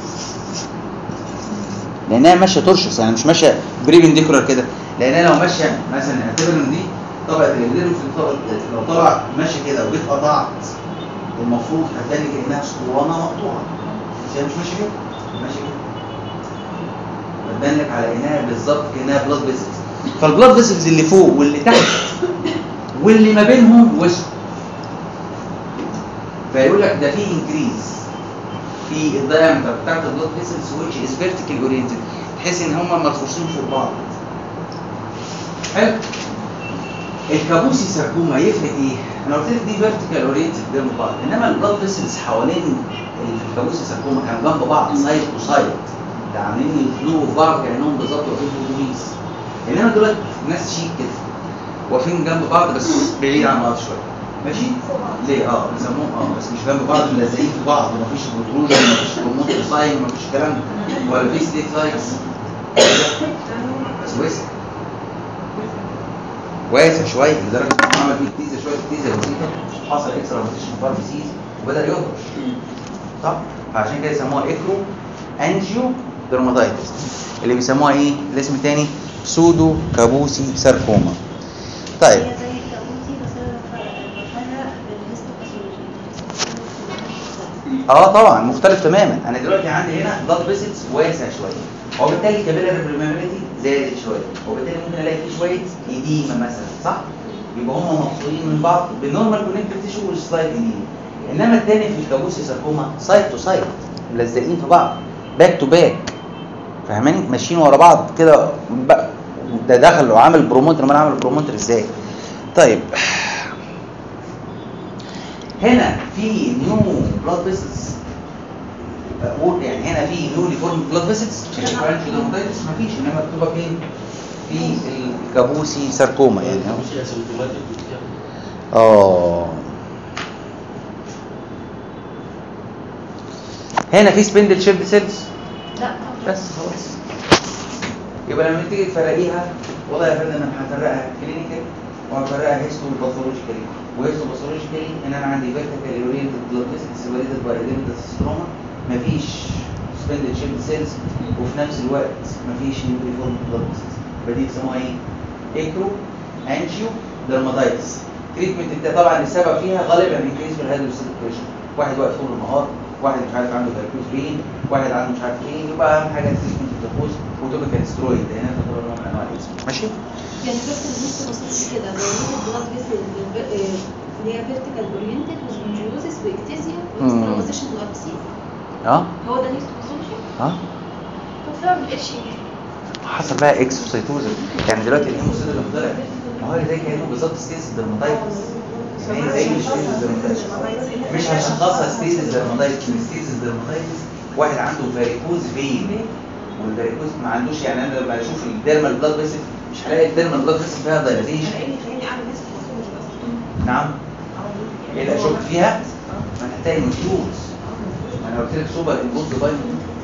A: لانها ماشيه ترشس يعني مش ماشيه بريبنديكولار كده لانها لو ماشيه مثلا اعتبر ان دي طبقه الجلد في الطبقه لو طلع ماشي كده وجيت قطعت المفروض هتبان لي كانها اسطوانه مقطوعه بس هي مش ماشيه كده ماشيه كده هتبان لك على انها بالظبط كانها بلاد فيسلز فالبلاد فيسلز اللي فوق واللي تحت واللي ما بينهم وسط فيقول لك ده في انكريز في الدايمتر بتاعت البلاد فيسلز which is vertical oriented تحس ان هم مرصوصين فوق بعض حلو الكابوسي ساركوما يفرق ايه؟ انا قلت لك دي فيرتيكال اورينتد جنب بعض انما البلاد فيسلز حوالين الكابوسي ساركوما كانوا جنب بعض سايد تو سايد ده عاملين يخنقوا في بعض كانهم بالظبط واقفين في اتوبيس انما دول ناس شيك كده واقفين جنب بعض بس بعيد عن بعض شويه ماشي؟ ليه اه بيسموهم اه بس مش جنب بعض ملزقين في بعض ومفيش بروتروجن ومفيش بروموتر ساين ومفيش الكلام ده ولا في سليت لايكس بس واسع واسع شويه لدرجه انه عمل فيه كتيزه شويه كتيزه بسيطه حصل اكسترا روتيشن فارماسيز وبدا يهرش صح؟ فعشان كده يسموها اكرو انجيو درماتايتس اللي بيسموها ايه؟ الاسم الثاني سودو كابوسي ساركوما طيب
C: هي زي الكابوسي بس انا بفرق بالهيستوباثولوجي
A: اه طبعا مختلف تماما انا دلوقتي عندي هنا بلاد فيسلز واسع شويه وبالتالي الكابيلاري بريميريتي زادت شويه وبالتالي ممكن الاقي فيه شويه اديمه مثلا صح يبقى هم مفصولين من بعض بالنورمال كونكتيف تيشو والسلايد اديمه انما الثاني في الكابوسي ساركوما سايد تو سايد ملزقين في بعض باك تو باك فاهماني ماشيين ورا بعض كده بقى- ده دخل وعامل بروموتر امال عامل بروموتر ازاي طيب هنا في نيو بلاد فيسلز بقول يعني هنا في نيولي فورم بلاد فيسلز الفرنش درماتيتس مفيش انما مكتوبه فين؟ في الكابوسي ساركوما يعني أهو.
D: مش اسيمتوماتيك وبتاع.
A: اه هنا في سبندل شيفت سيلز
C: لا
A: بس خلاص يبقى لما تيجي تفرقيها والله يا فندم انا هفرقها كلينيكال وهفرقها هيستو باثولوجيكالي وهيستو باثولوجيكالي ان انا عندي فيرتيكال اورينتد بلاد فيسل سيبريتد باي اديمتد ستروما مفيش سبندد شيب سيلز وفي نفس الوقت مفيش يونيفورم بلاد فيسلز يبقى دي بيسموها ايه؟ ايكرو انجيو درماتايتس تريتمنت بتاع طبعا السبب فيها غالبا انكريز في الهيدروسيتك بريشر واحد واقف طول النهار واحد مش عارف عنده فيركوز بين واحد عنده مش عارف ايه يبقى اهم حاجه تريتمنت الجلوكوز وتوبيكال سترويد لان ده تعتبر نوع من انواع الاسم ماشي؟
C: يعني بس النص بسيط كده دايركت بلاد فيسل اللي هي فيرتيكال اورينتد وسبنجيوزس واكتيزيا
A: مم.
C: وسترانزيشن وابسي
A: اه
C: هو ده الهيستوباثولوجي
A: اه
C: طب سبب الاتش
A: حصل بقى اكسوسيتوز يعني دلوقتي الهيموسيل اللي طلع ما هو زي كانه بالظبط ستيز درماتايتس يعني هي زي ستيز درماتايتس مش هشخصها ستيز درماتايتس من ستيز درماتايتس واحد عنده فاريكوز فين والفاريكوز ما عندوش يعني انا لما اشوف الديرمال بلاد فيسل مش هلاقي الديرمال بلاد فيسل فيها دايلاتيشن نعم ايه اللي اشك فيها؟ ما انا هتلاقي نيوز ما انا قلت لك سوبر امبوز باين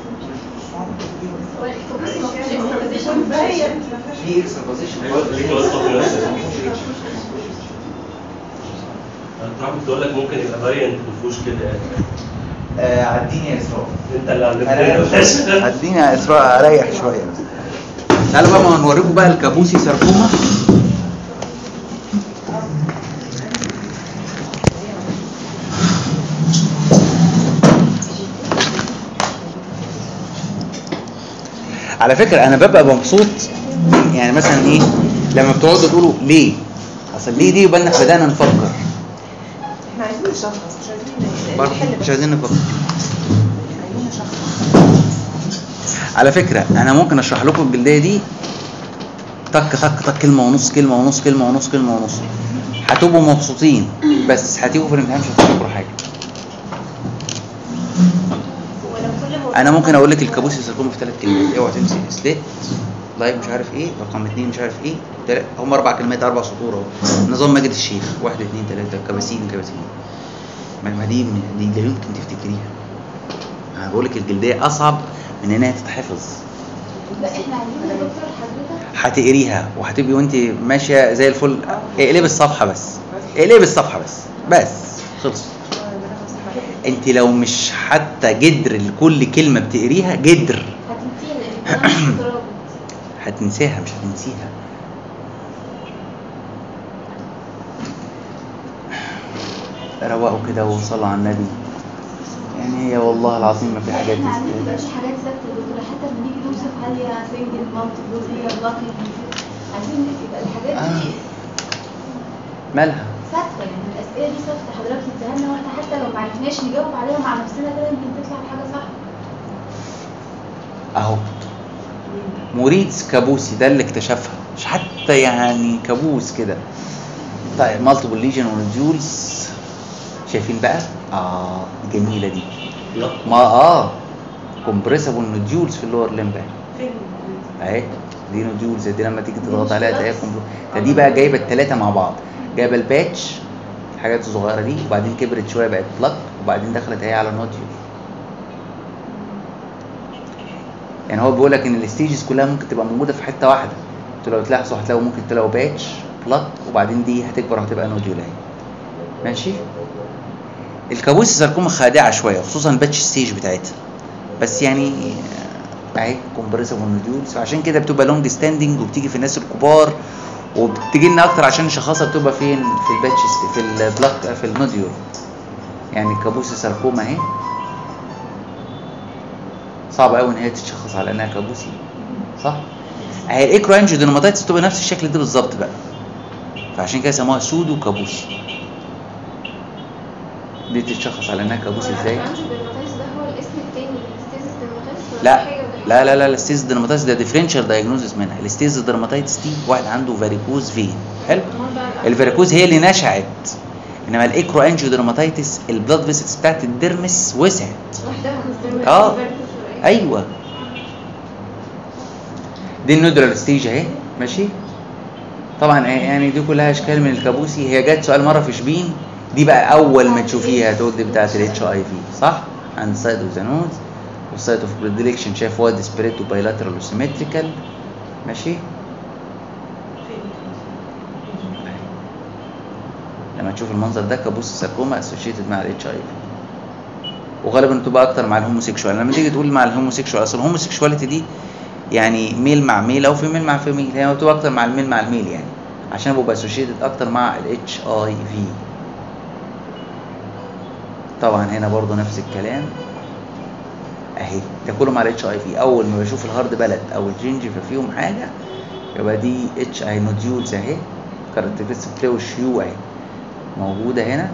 A: في اكسترا بوزيشن
D: في وصفة في نفس الوقت. بتقول لك ممكن يبقى فاريانت ما فيهوش كده يعني
A: آه، عديني يا اسراء
D: انت اللي عندك
A: عديني يا اسراء اريح شويه تعالوا بقى ما نوريكم بقى الكابوسي ساركوما على فكره انا ببقى مبسوط يعني مثلا ايه لما بتقعدوا تقولوا ليه اصل ليه دي يبقى إن إحنا بدانا نفكر
B: احنا عايزين نشخص مش عايزين
A: برضه
B: نحل
A: مش
B: بس.
A: عايزين نفكر
B: عايزين نشخص
A: على فكرة أنا ممكن أشرح لكم الجلدية دي تك تك تك كلمة ونص كلمة ونص كلمة ونص كلمة ونص هتبقوا مبسوطين بس هتيجوا في الامتحان مش هتفتكروا حاجة
B: ولو كل موضوع
A: أنا ممكن أقول لك الكابوسي ساركوما في ثلاث كلمات اوعى تنسي سليت لايك مش عارف إيه رقم اثنين مش عارف إيه تل- هم أربع كلمات أربع سطور أهو نظام ماجد الشيخ واحد اثنين ثلاثة كباسين كباسين ما ما دي دي لا يمكن تفتكريها أنا بقول لك الجلدية أصعب من إنها تتحفظ
C: لا احنا عايزين يا دكتور حضرتك
A: هتقريها وهتبقي وانت ماشيه زي الفل اقلبي الصفحه بس اقلبي الصفحه بس بس خلص انت لو مش حتى جدر لكل كلمه بتقريها جدر
C: هتنسيها لان الكلام مش مترابط
A: هتنساها مش هتنسيها روقوا كده وصلوا على النبي يعني هي والله العظيم ما في حاجات
C: احنا عايزين
A: تستاهل.
C: مبقاش حاجات ثابته يا دكتور حتى لما نيجي نوصف هل هي سنجل مالتيبل هي بلاكي عايزين يبقى الحاجات دي
A: مالها
C: ثابته يعني الاسئله دي ثابته حضرتك تديها لنا واحنا حتى لو ما عرفناش نجاوب عليها مع نفسنا كده يمكن تطلع بحاجه صح
A: اهو موريتس كابوسي ده اللي اكتشفها مش حتى يعني كابوس كده طيب مالتيبل ليجن ونوديولز شايفين بقى اه جميله دي
D: لا
A: ما اه كومبريسبل نوديولز في اللور لمب
B: فين
A: اهي دي نوديولز دي لما تيجي تضغط عليها تلاقيها كومبريسبل فدي بقى جايبه الثلاثه مع بعض جايبه الباتش الحاجات الصغيره دي وبعدين كبرت شويه بقت بلاك وبعدين دخلت هي على نوديول يعني هو بيقول لك ان الستيجز كلها ممكن تبقى موجوده في حته واحده انتوا لو تلاحظوا هتلاقوا ممكن تلاقوا باتش بلاك وبعدين دي هتكبر هتبقى نوديول اهي ماشي الكابوسي ساركوما خادعه شويه خصوصا الباتش ستيج بتاعتها بس يعني اهي كومبريسبل نوديولز فعشان كده بتبقى لونج ستاندنج وبتيجي في الناس الكبار وبتيجي لنا اكتر عشان نشخصها بتبقى فين في الباتش في البلاك في النوديول يعني الكابوسي ساركوما اهي صعب قوي ان هي تتشخص على انها كابوسي صح اهي الايكرو انجيودينوماتايتس بتبقى نفس الشكل ده بالظبط بقى فعشان كده سموها سودو كابوسي دي تتشخص على انها كابوسي ازاي
C: الانجيوديرماتايتس ده هو الاسم التاني للستيزيس ديرماتايتس ولا
A: لا
C: حاجه ولا
A: لا لا لا الستيز درماتايتس ده ديفرنشال دايجنوزس منها الستيز درماتايتس دي واحد عنده فاريكوز فين حلو الفاريكوز هي اللي نشعت انما الايكرو انجيو درماتايتس البلاد فيسلز بتاعت الدرمس وسعت
C: وحدها
A: اه ايوه دي النودرال ستيج اهي ماشي طبعا إيه يعني دي كلها اشكال من الكابوسي هي جت سؤال مره في شبين دي بقى اول ما تشوفيها تقول دي بتاعت الاتش اي في صح عند سايد اوف ذا نود والسايد اوف بريدليكشن شايف واد سبريد وبايلاترال وسيمتريكال ماشي لما تشوف المنظر ده كابوس ساركوما اسوشيتد مع الاتش اي في وغالبا بتبقى اكتر مع الهوموسيكشوال لما تيجي تقول مع الهوموسيكشوال اصل الهوموسيكشواليتي دي يعني ميل مع ميل او فيميل مع فيميل هي بتبقى اكتر مع الميل مع الميل يعني عشان بيبقى اسوشيتد اكتر مع الاتش اي في طبعا هنا برضو نفس الكلام اهي ده كله مع الاتش اي في اول ما بشوف الهارد بلد او الجينجيفا فيهم حاجه يبقى دي اتش اي نوديولز اهي كاركترستيك بلاي شيو اهي موجوده هنا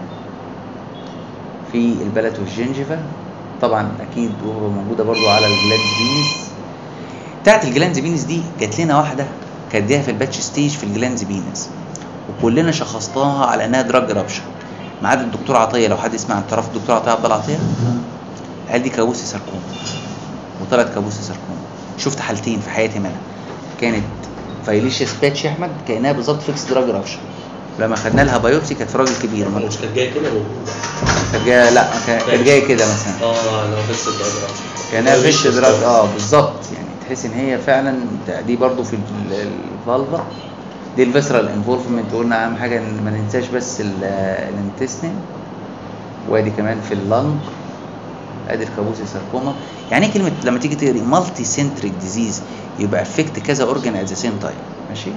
A: في البلد والجينجيفا طبعا اكيد موجوده برضو على الجلاندز بينس بتاعت الجلاندز بينس دي جات لنا واحده كانت ديها في الباتش ستيج في الجلاندز بينس وكلنا شخصناها على انها دراج رابشن ما عدا الدكتور عطيه لو حد يسمع عن تعرف الدكتور عطيه عبد الله عطيه قال دي كابوسي ساركوما وطلعت كابوسي ساركوما شفت حالتين في حياتي منها كانت فايليشيس باتش يا احمد كانها بالظبط فيكس دراج رابشن لما خدنا لها بايوبسي كانت في راجل كبير ما
D: مش كانت جايه كده موجوده
A: كانت جايه لا كانت كانت جايه كده مثلا
D: اه لو بس الدرجه
A: كانها فيش دراج اه بالظبط يعني تحس ان هي فعلا دي برضو في ال- الفالفا دي الفيسرال انفولفمنت قلنا اهم حاجه ان ما ننساش بس الانتستين وادي كمان في اللنج ادي الكابوسي ساركوما يعني ايه كلمه لما تيجي تقري مالتي سنتريك ديزيز يبقى افكت كذا اورجان ات ذا سيم تايم ماشي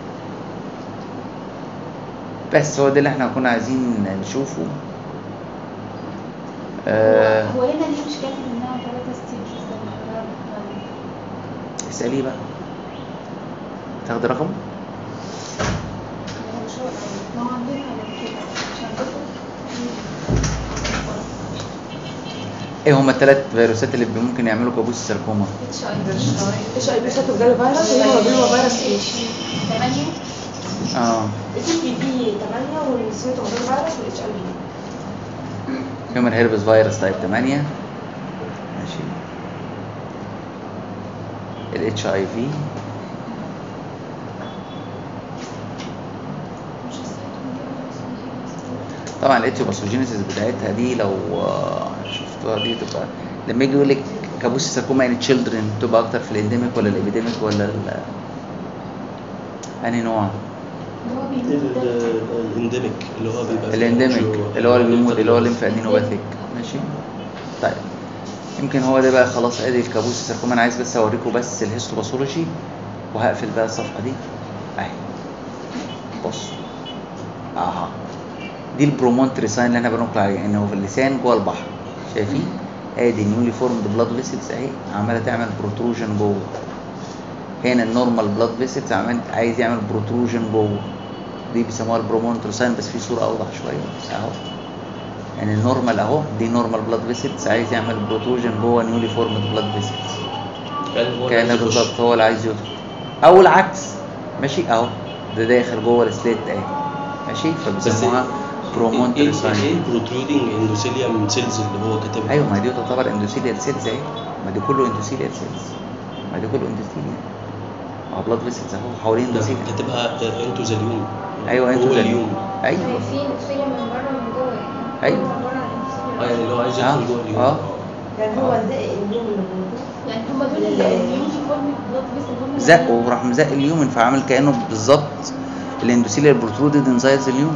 A: بس هو ده اللي احنا كنا عايزين نشوفه آه
C: هو هنا ليه مش كاتب انها ثلاثة ستيجز ده محتاج
A: اساليه بقى تاخد رقم
C: ما هو عندنا على كده مش عندكم
A: ايه هما الثلاث فيروسات اللي ممكن يعملوا كابوس ساركوما
C: اتش اي
B: ايش اي بي ساتو جالي فيروس وهو بيبقى فيروس ايش؟
C: ثمانية
A: اه
B: الاتش بي في 8 والسيتو جالي فيروس والاتش اي بي
A: هيومن هيربس فيروس تايب 8 ماشي الاتش اي في
C: مش
A: طبعا الاتيوباثوجينيسيس بتاعتها دي لو آه، شفتوها دي تبقى لما يجي يقول لك كابوس ساركوما ان تشيلدرن تبقى اكتر في الانديميك ولا الابيديميك ولا ال انهي نوع؟
C: اللي هو بيموت ده
D: الانديميك اللي هو بيبقى فيه
A: الانديميك
D: جو-
A: اللي هو اللي بيموت اللي هو الليمف ادينوباثيك ماشي طيب يمكن هو ده بقى خلاص ادي الكابوس ساركوما انا عايز بس اوريكم بس الهيستوباثولوجي وهقفل بقى الصفحه دي اهي بص اها دي البرومونتري ساين اللي احنا بنقول عليه ان هو في اللسان جوه البحر شايفين ادي نيولي فورمد بلاد فيسلز اهي عماله تعمل بروتروجن جوه هنا النورمال بلاد فيسلز عمال عايز يعمل بروتروجن جوه دي بيسموها البرومونتري ساين بس في صوره اوضح شويه اهو يعني النورمال اهو دي نورمال بلاد فيسلز عايز يعمل بروتروجن جوه نيولي فورمد بلاد فيسلز
D: كان هو
A: كان
D: عايز يخش.
A: بالظبط هو اللي عايز يدخل او العكس ماشي اهو ده داخل جوه السليت اهي ماشي
D: بس
A: فبيسموها برومونتري
D: ايه
A: ساين
D: ايه البروترودنج اندوثيليوم سيلز اللي هو كاتبها
A: ايوه ما دي تعتبر اندوثيليال سيلز اهي ما دي كله اندوثيليال سيلز ما دي كله اندوثيليال اه بلاد فيسلز اهو حوالين
D: لا،
A: اندوثيليال
D: كاتبها انتو ذا اليوم
A: ايوه انتوا
D: جوه
A: زي
D: اليوم
A: ايوه
C: في نفسية من بره ومن جوه يعني
A: أيوة.
C: هو عبارة عن
D: اه يعني اللي هو عايز
A: اه
D: يدخل جوه اليوم
A: اه
B: يعني هو زي اليوم اللي موجود
C: يعني هم دول اللي اليوني فورم بلاد فيسل هم اللي
A: زقه وراح مزق اليومن فعمل كانه بالظبط الاندوثيليال بروترودد انزايز اليومن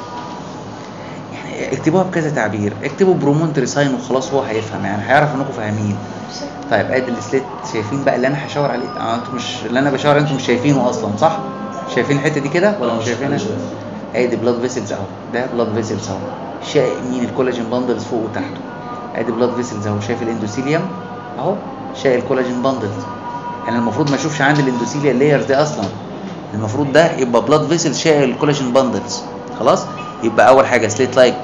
A: يعني اكتبوها بكذا تعبير اكتبوا برومونتري ساين وخلاص هو هيفهم يعني هيعرف انكم فاهمين طيب ادي السليت شايفين بقى اللي انا هشاور عليه اه انتوا مش اللي انا بشاور انتوا مش شايفينه اصلا صح شايفين الحته دي كده ولا
D: آه،
A: مش شايفينها
D: شايف.
A: ادي بلاد فيسلز اهو ده بلاد فيسلز اهو شايف مين الكولاجين باندلز فوق وتحته ادي بلاد فيسلز اهو شايف الاندوثيليوم اهو شايف الكولاجين باندلز يعني المفروض ما اشوفش عندي الاندوثيليال لايرز دي اصلا المفروض ده يبقى بلاد فيسلز شايل الكولاجين باندلز خلاص يبقى اول حاجه سليت لايك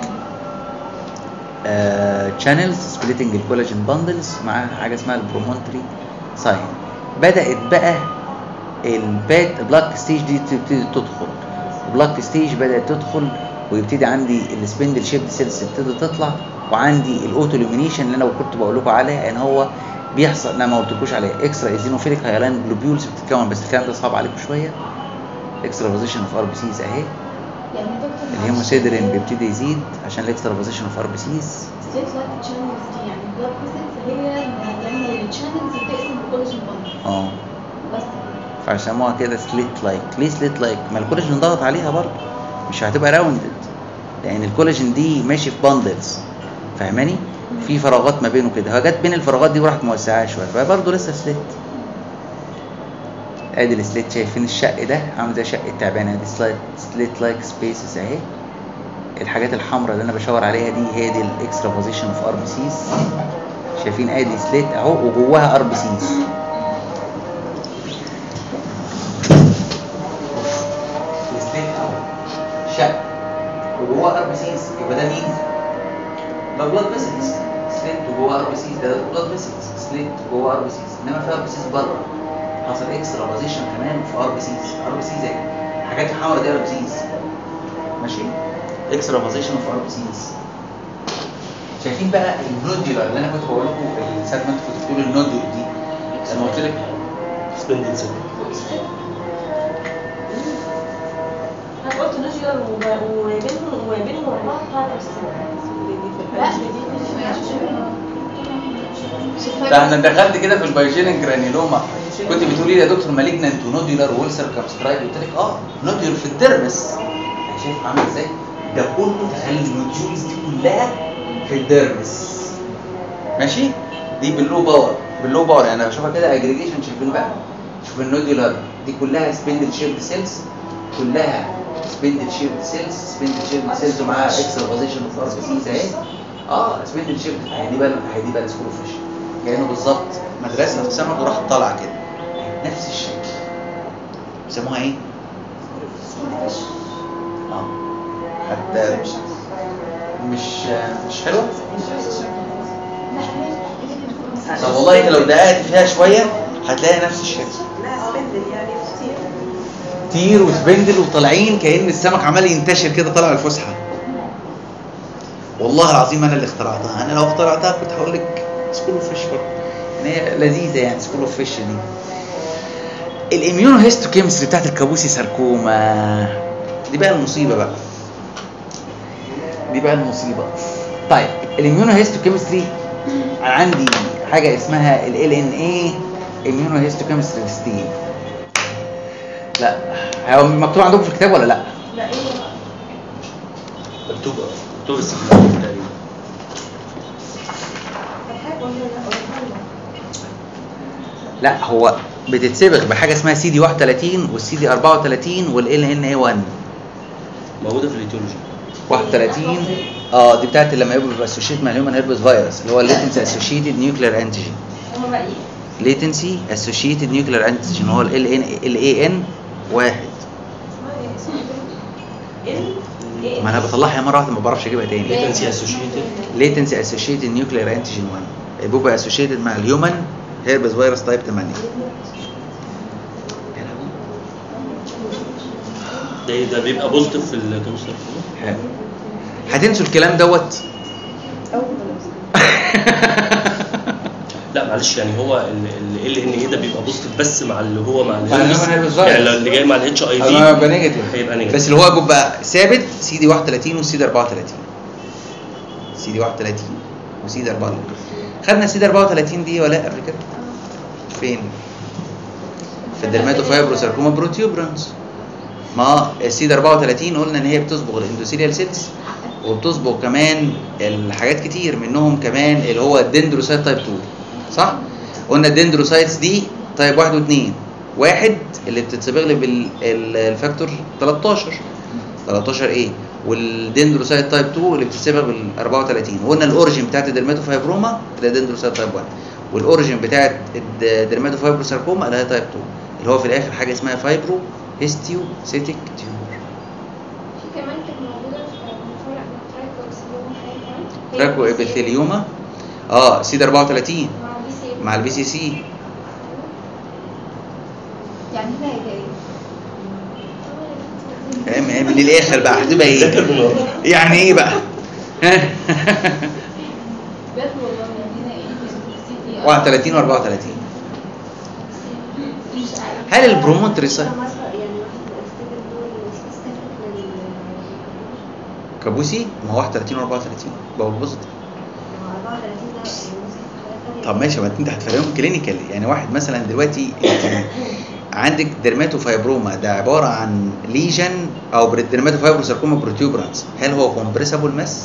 A: تشانلز سبليتنج الكولاجين باندلز مع حاجه اسمها البرومونتري ساين بدات بقى البات بلاك ستيج دي تبتدي تدخل البلاك ستيج بدات تدخل ويبتدي عندي السبندل شيب سيلز تبتدي تطلع وعندي الاوتو لومينيشن اللي انا كنت بقول لكم عليه ان هو بيحصل انا ما قلتلكوش عليه اكسترا ايزينوفيليك هايلاين جلوبيولز بتتكون بس الكلام ده صعب عليكم شويه اكسترا بوزيشن اوف ار بي سيز اهي
C: يعني يا دكتور
A: الهيموسيدرين بيبتدي يزيد عشان الاكسترا بوزيشن اوف ار بي سيز
C: ستيت لايك تشانلز دي يعني بلاد فيسلز هي يعني التشانلز بتقسم الكولاجين باند
A: اه
C: بس
A: فسموها كده سليت لايك ليه سليت لايك ما الكولاجين ضغط عليها برضه مش هتبقى راوندد لان الكولاجين دي ماشي في باندلز فاهماني في فراغات ما بينه كده هو جت بين الفراغات دي وراحت موسعاها شويه فبرضه لسه سليت ادي السليت شايفين الشق ده عامل زي شق التعبانه دي سلايت سليت لايك سبيسز اهي الحاجات الحمراء اللي انا بشاور عليها دي هي دي الاكسترا بوزيشن اوف ار بي سيز شايفين ادي سليت اهو وجواها ار بي سيز السليت اهو شق وجواه ار بي سيز يبقى ده مين؟ ده بلاد فيسلز سليت وجواه ار بي سيز ده بلاد فيسلز سليت وجواه ار بي سيز انما في ار بي سيز بره حصل اكسترا بوزيشن كمان في ار بي سيز ار بي سيز اهي الحاجات الحمراء دي ار بي سيز ماشي اكسترا بوزيشن في ار بي سيز شايفين بقى النوديولار اللي انا كنت بقول لكم ساعه ما انتوا كنتوا بتقولوا النوديول دي انا قلت لك
D: سبندل سيل
B: انا قلت نوجيال وبينهم وبينهم وبعض بتاعت
C: لا
A: ده احنا دخلت كده في البايوجينيك جرانيلوما كنت بتقولي لي يا دكتور مالجنانت ونوديولار وولسر كابسترايد قلت لك اه نوديول في الدرمس يعني شايف عامل ازاي ده كله تخلي النوديولز دي كلها في الدرمس ماشي دي باللو باور باللو باور يعني انا بشوفها كده اجريجيشن شايفين بقى شوف النوديولار دي كلها سبندل شيرد سيلز كلها سبندل شيرد سيلز سبندل شيرد سيلز ومعاها اكسترا بوزيشن اوف ار بي سيز اهي اه سبندل شيرد هي دي بقى هي دي بقى السكول اوف فيش كانه بالظبط مدرسه في السمك وراح طالعه كده نفس الشكل بيسموها ايه؟ اه حتى مش مش حلوه؟ طب والله انت لو دققت فيها شويه هتلاقي نفس الشكل
E: لا سبندل يعني كتير
A: طير وسبندل وطالعين كأن السمك عمال ينتشر كده طالع الفسحه والله العظيم انا اللي اخترعتها انا لو اخترعتها كنت هقول لك سكول اوف فيش برضه يعني هي لذيذه يعني سكول اوف فيش دي الاميونو هيستوكيمستري بتاعت الكابوسي ساركوما دي بقى المصيبه بقى دي بقى المصيبه طيب الاميونو هيستوكيمستري انا عندي حاجه اسمها ال ال ان اي اميونو هيستوكيمستري ستيل لا هو مكتوب عندكم في الكتاب ولا لا
B: لا ايه
D: مكتوب مكتوب السبندل تقريبا
B: الحاجه ولا لا ولا لا
A: لا هو بتتسبغ بحاجه اسمها سي دي 31 والسي دي 34 والال ان اي 1
D: موجوده في الايتيولوجي
A: 31 اه دي بتاعت لما يبقى اسوشيت مع الهيومن هيربس فيروس اللي هو الليتنسي اسوشيتد نيوكلير انتيجين
B: هما بقى ايه؟
A: ليتنسي اسوشيتد نيوكلير انتيجين هو ال ان ال اي ان واحد
B: اسمها ايه؟ اسمها ايه؟ ال
A: ما انا بطلعها مره واحده ما بعرفش اجيبها تاني
D: ليتنسي اسوشيتد
A: ليتنسي اسوشيتد نيوكلير انتيجين 1 بيبقى اسوشيتد مع الهيومن هيربس فيروس تايب 8
D: ده ده بيبقى بوزيتيف في الكمستر
A: حلو. هتنسوا الكلام دوت
D: لا معلش يعني هو ال ان ايه ده بيبقى بوزيتيف بس مع اللي هو مع
A: مع
D: الهيربس.
A: الهيربس فيروس.
D: يعني لو اللي جاي مع الاتش اي
A: هيبقى
D: في
A: نيجاتيف
D: هيبقى نيجاتيف
A: بس اللي هو بيبقى ثابت سي دي 31 وسي دي 34 سي دي 31 وسي دي 34 خدنا سي دي 34 دي ولا قبل كده فين في الدرماتوفايبروساركوما بروتيوبرانس ما السي دي 34 قلنا ان هي بتصبغ الاندوثيليال سيلز وبتصبغ كمان الحاجات كتير منهم كمان اللي هو الدندروسايت تايب 2 صح قلنا الدندروسايتس دي تايب 1 و2 واحد اللي بتتصبغ لي بالفاكتور 13 13 ايه والدندروسايت تايب 2 اللي بتتصبغ بال 34 وقلنا الاوريجين بتاعت الدرماتوفايبروما اللي هي دندروسايت تايب 1 والاوريجين بتاعت الدرماتوفايبروساركوما اللي هي تايب 2 اللي هو في الاخر حاجه اسمها فايبرو هيستيو سيتيك تيومر
C: في كمان كانت موجودة في فرع ترايكوكسيوم حاجة
A: تراكو ابيثيليوما اه سي 34
C: مع بي سي
A: مع البي سي سي
C: يعني هنا هي جاية
A: من الاخر بقى هتبقى
D: ذاكر
A: ايه
D: من ورا
A: يعني ايه بقى ها
C: بجد والله هنا ايه سي تي
A: 31 و 34 هل البروموتري سايت
B: مثلا يعني واحد افتكر دول سبيسيفيك لل
A: كابوسي ما هو 31 و 34 بقى بوزيتيف
B: 34 ده يعني مثلا حاجات
A: طب ماشي ما انت هتفرقهم كلينيكال يعني واحد مثلا دلوقتي انت عندك ديرماتوفايبروما ده عباره عن ليجن او بريدرماتوفايبروساركوما بروتيوبرانس هل هو كومبريسابل ماس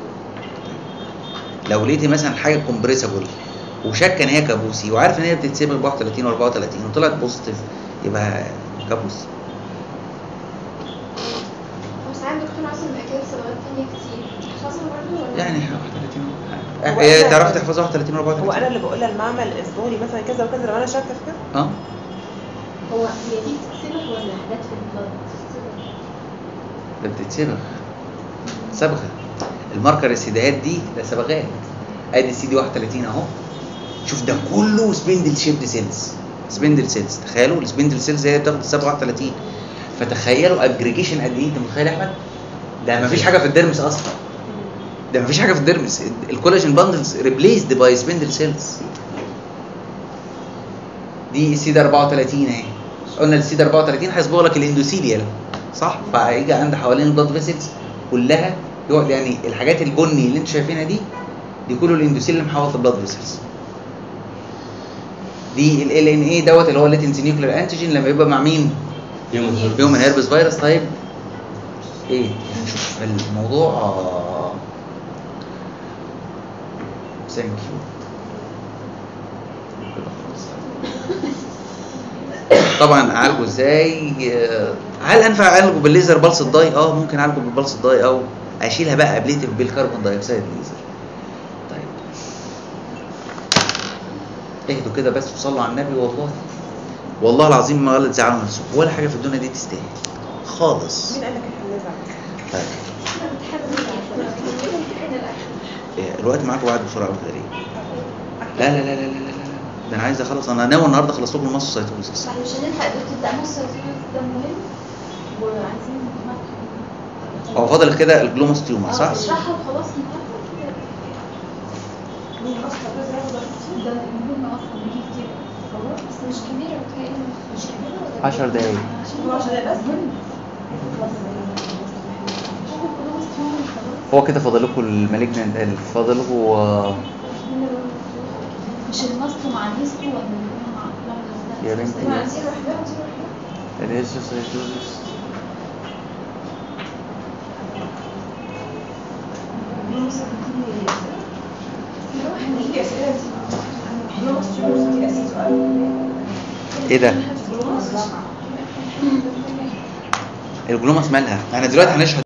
A: لو لقيتي مثلا حاجه كومبريسابل وشك ان هي كابوسي وعارف ان هي بتتسبب ب 31 و 34 وطلعت بوزيتيف يبقى كابوسي
F: هو ساعات دكتور اصلا بيحكي لك صبغات تانية كتير حصل برضه ولا
A: يعني 31
G: هو
A: إيه،
G: أنا-
A: تعرفي تحفظي 31 و 34
G: هو انا اللي بقول للمعمل اصبغ لي مثلا كذا وكذا لو انا شاكه في كده
A: اه
C: هو هي دي بتتسبخ ولا حاجات في البلد؟
A: ده بتتسبغ صبغه الماركر السيديهات دي ده صبغات ادي السي دي 31 اهو شوف ده كله سبندل شيبد سيلز سبندل سيلز تخيلوا السبندل سيلز هي بتاخد الصبغه 31 فتخيلوا اجريجيشن قد ايه انت متخيل يا احمد ده مفيش حاجه في الديرمس اصلا ده مفيش حاجه في الديرمس الكولاجين باندلز ريبليسد باي سبندل سيلز دي السي دي 34 اهي قلنا السي دي 34 هيصبغ لك الاندوثيليال صح فهيجي عند حوالين البلاد فيسلز كلها يقعد يعني الحاجات البني اللي انتوا شايفينها دي دي كله الاندوثيل اللي محوط البلاد فيسلز دي ال ان اي دوت اللي هو الليتنسي نيوكلير انتيجين لما يبقى مع مين؟
D: Human
A: هيومن هيربس فيروس طيب ايه يعني شوف الموضوع ثانك يو طبعا اعالجه ازاي آه، هل انفع اعالجه بالليزر بلس الضاي اه ممكن اعالجه بالبلس الضاي او اشيلها بقى ابليتيف بالكربون دايوكسيد ليزر طيب اهدوا كده بس وصلوا على النبي والله والله العظيم ما غلط زعلوا نفسكم ولا حاجه في الدنيا دي تستاهل خالص
G: مين قال لك احنا بنزعل
A: طيب إيه، الوقت معاكم بعد بسرعه قوي كده ليه؟ لا لا لا لا لا لا لا ده انا عايز اخلص انا ناوي النهارده اخلص لكم نص سيتوزيس
F: بعد مش هنلحق دكتور ده نص ده مهم
C: وعايزين نتمكن
A: هو فاضل كده الجلوموس تيومر صح؟
F: اشرحها وخلاص النهارده
C: ده مهم اصلا بيجي كتير
F: خلاص بس مش كبيرة بتهيألي مش كبيرة ولا
A: 10 دقايق
E: هو عشان بس
A: هو كده فاضل لكم المالجنانت فاضل لكم آه،
C: مش الماستو مع الهيستو ولا اللي مع الفلاغ
A: يا بنتي.
F: ما دي لوحدها ودي لوحدها
A: الهيستوسايتوزيس
E: في اسئله جلوموس تيومرز دي اسئله سؤال
A: ايه ده؟
E: جلوموس
A: الجلوموس مالها؟ احنا دلوقتي هنشرح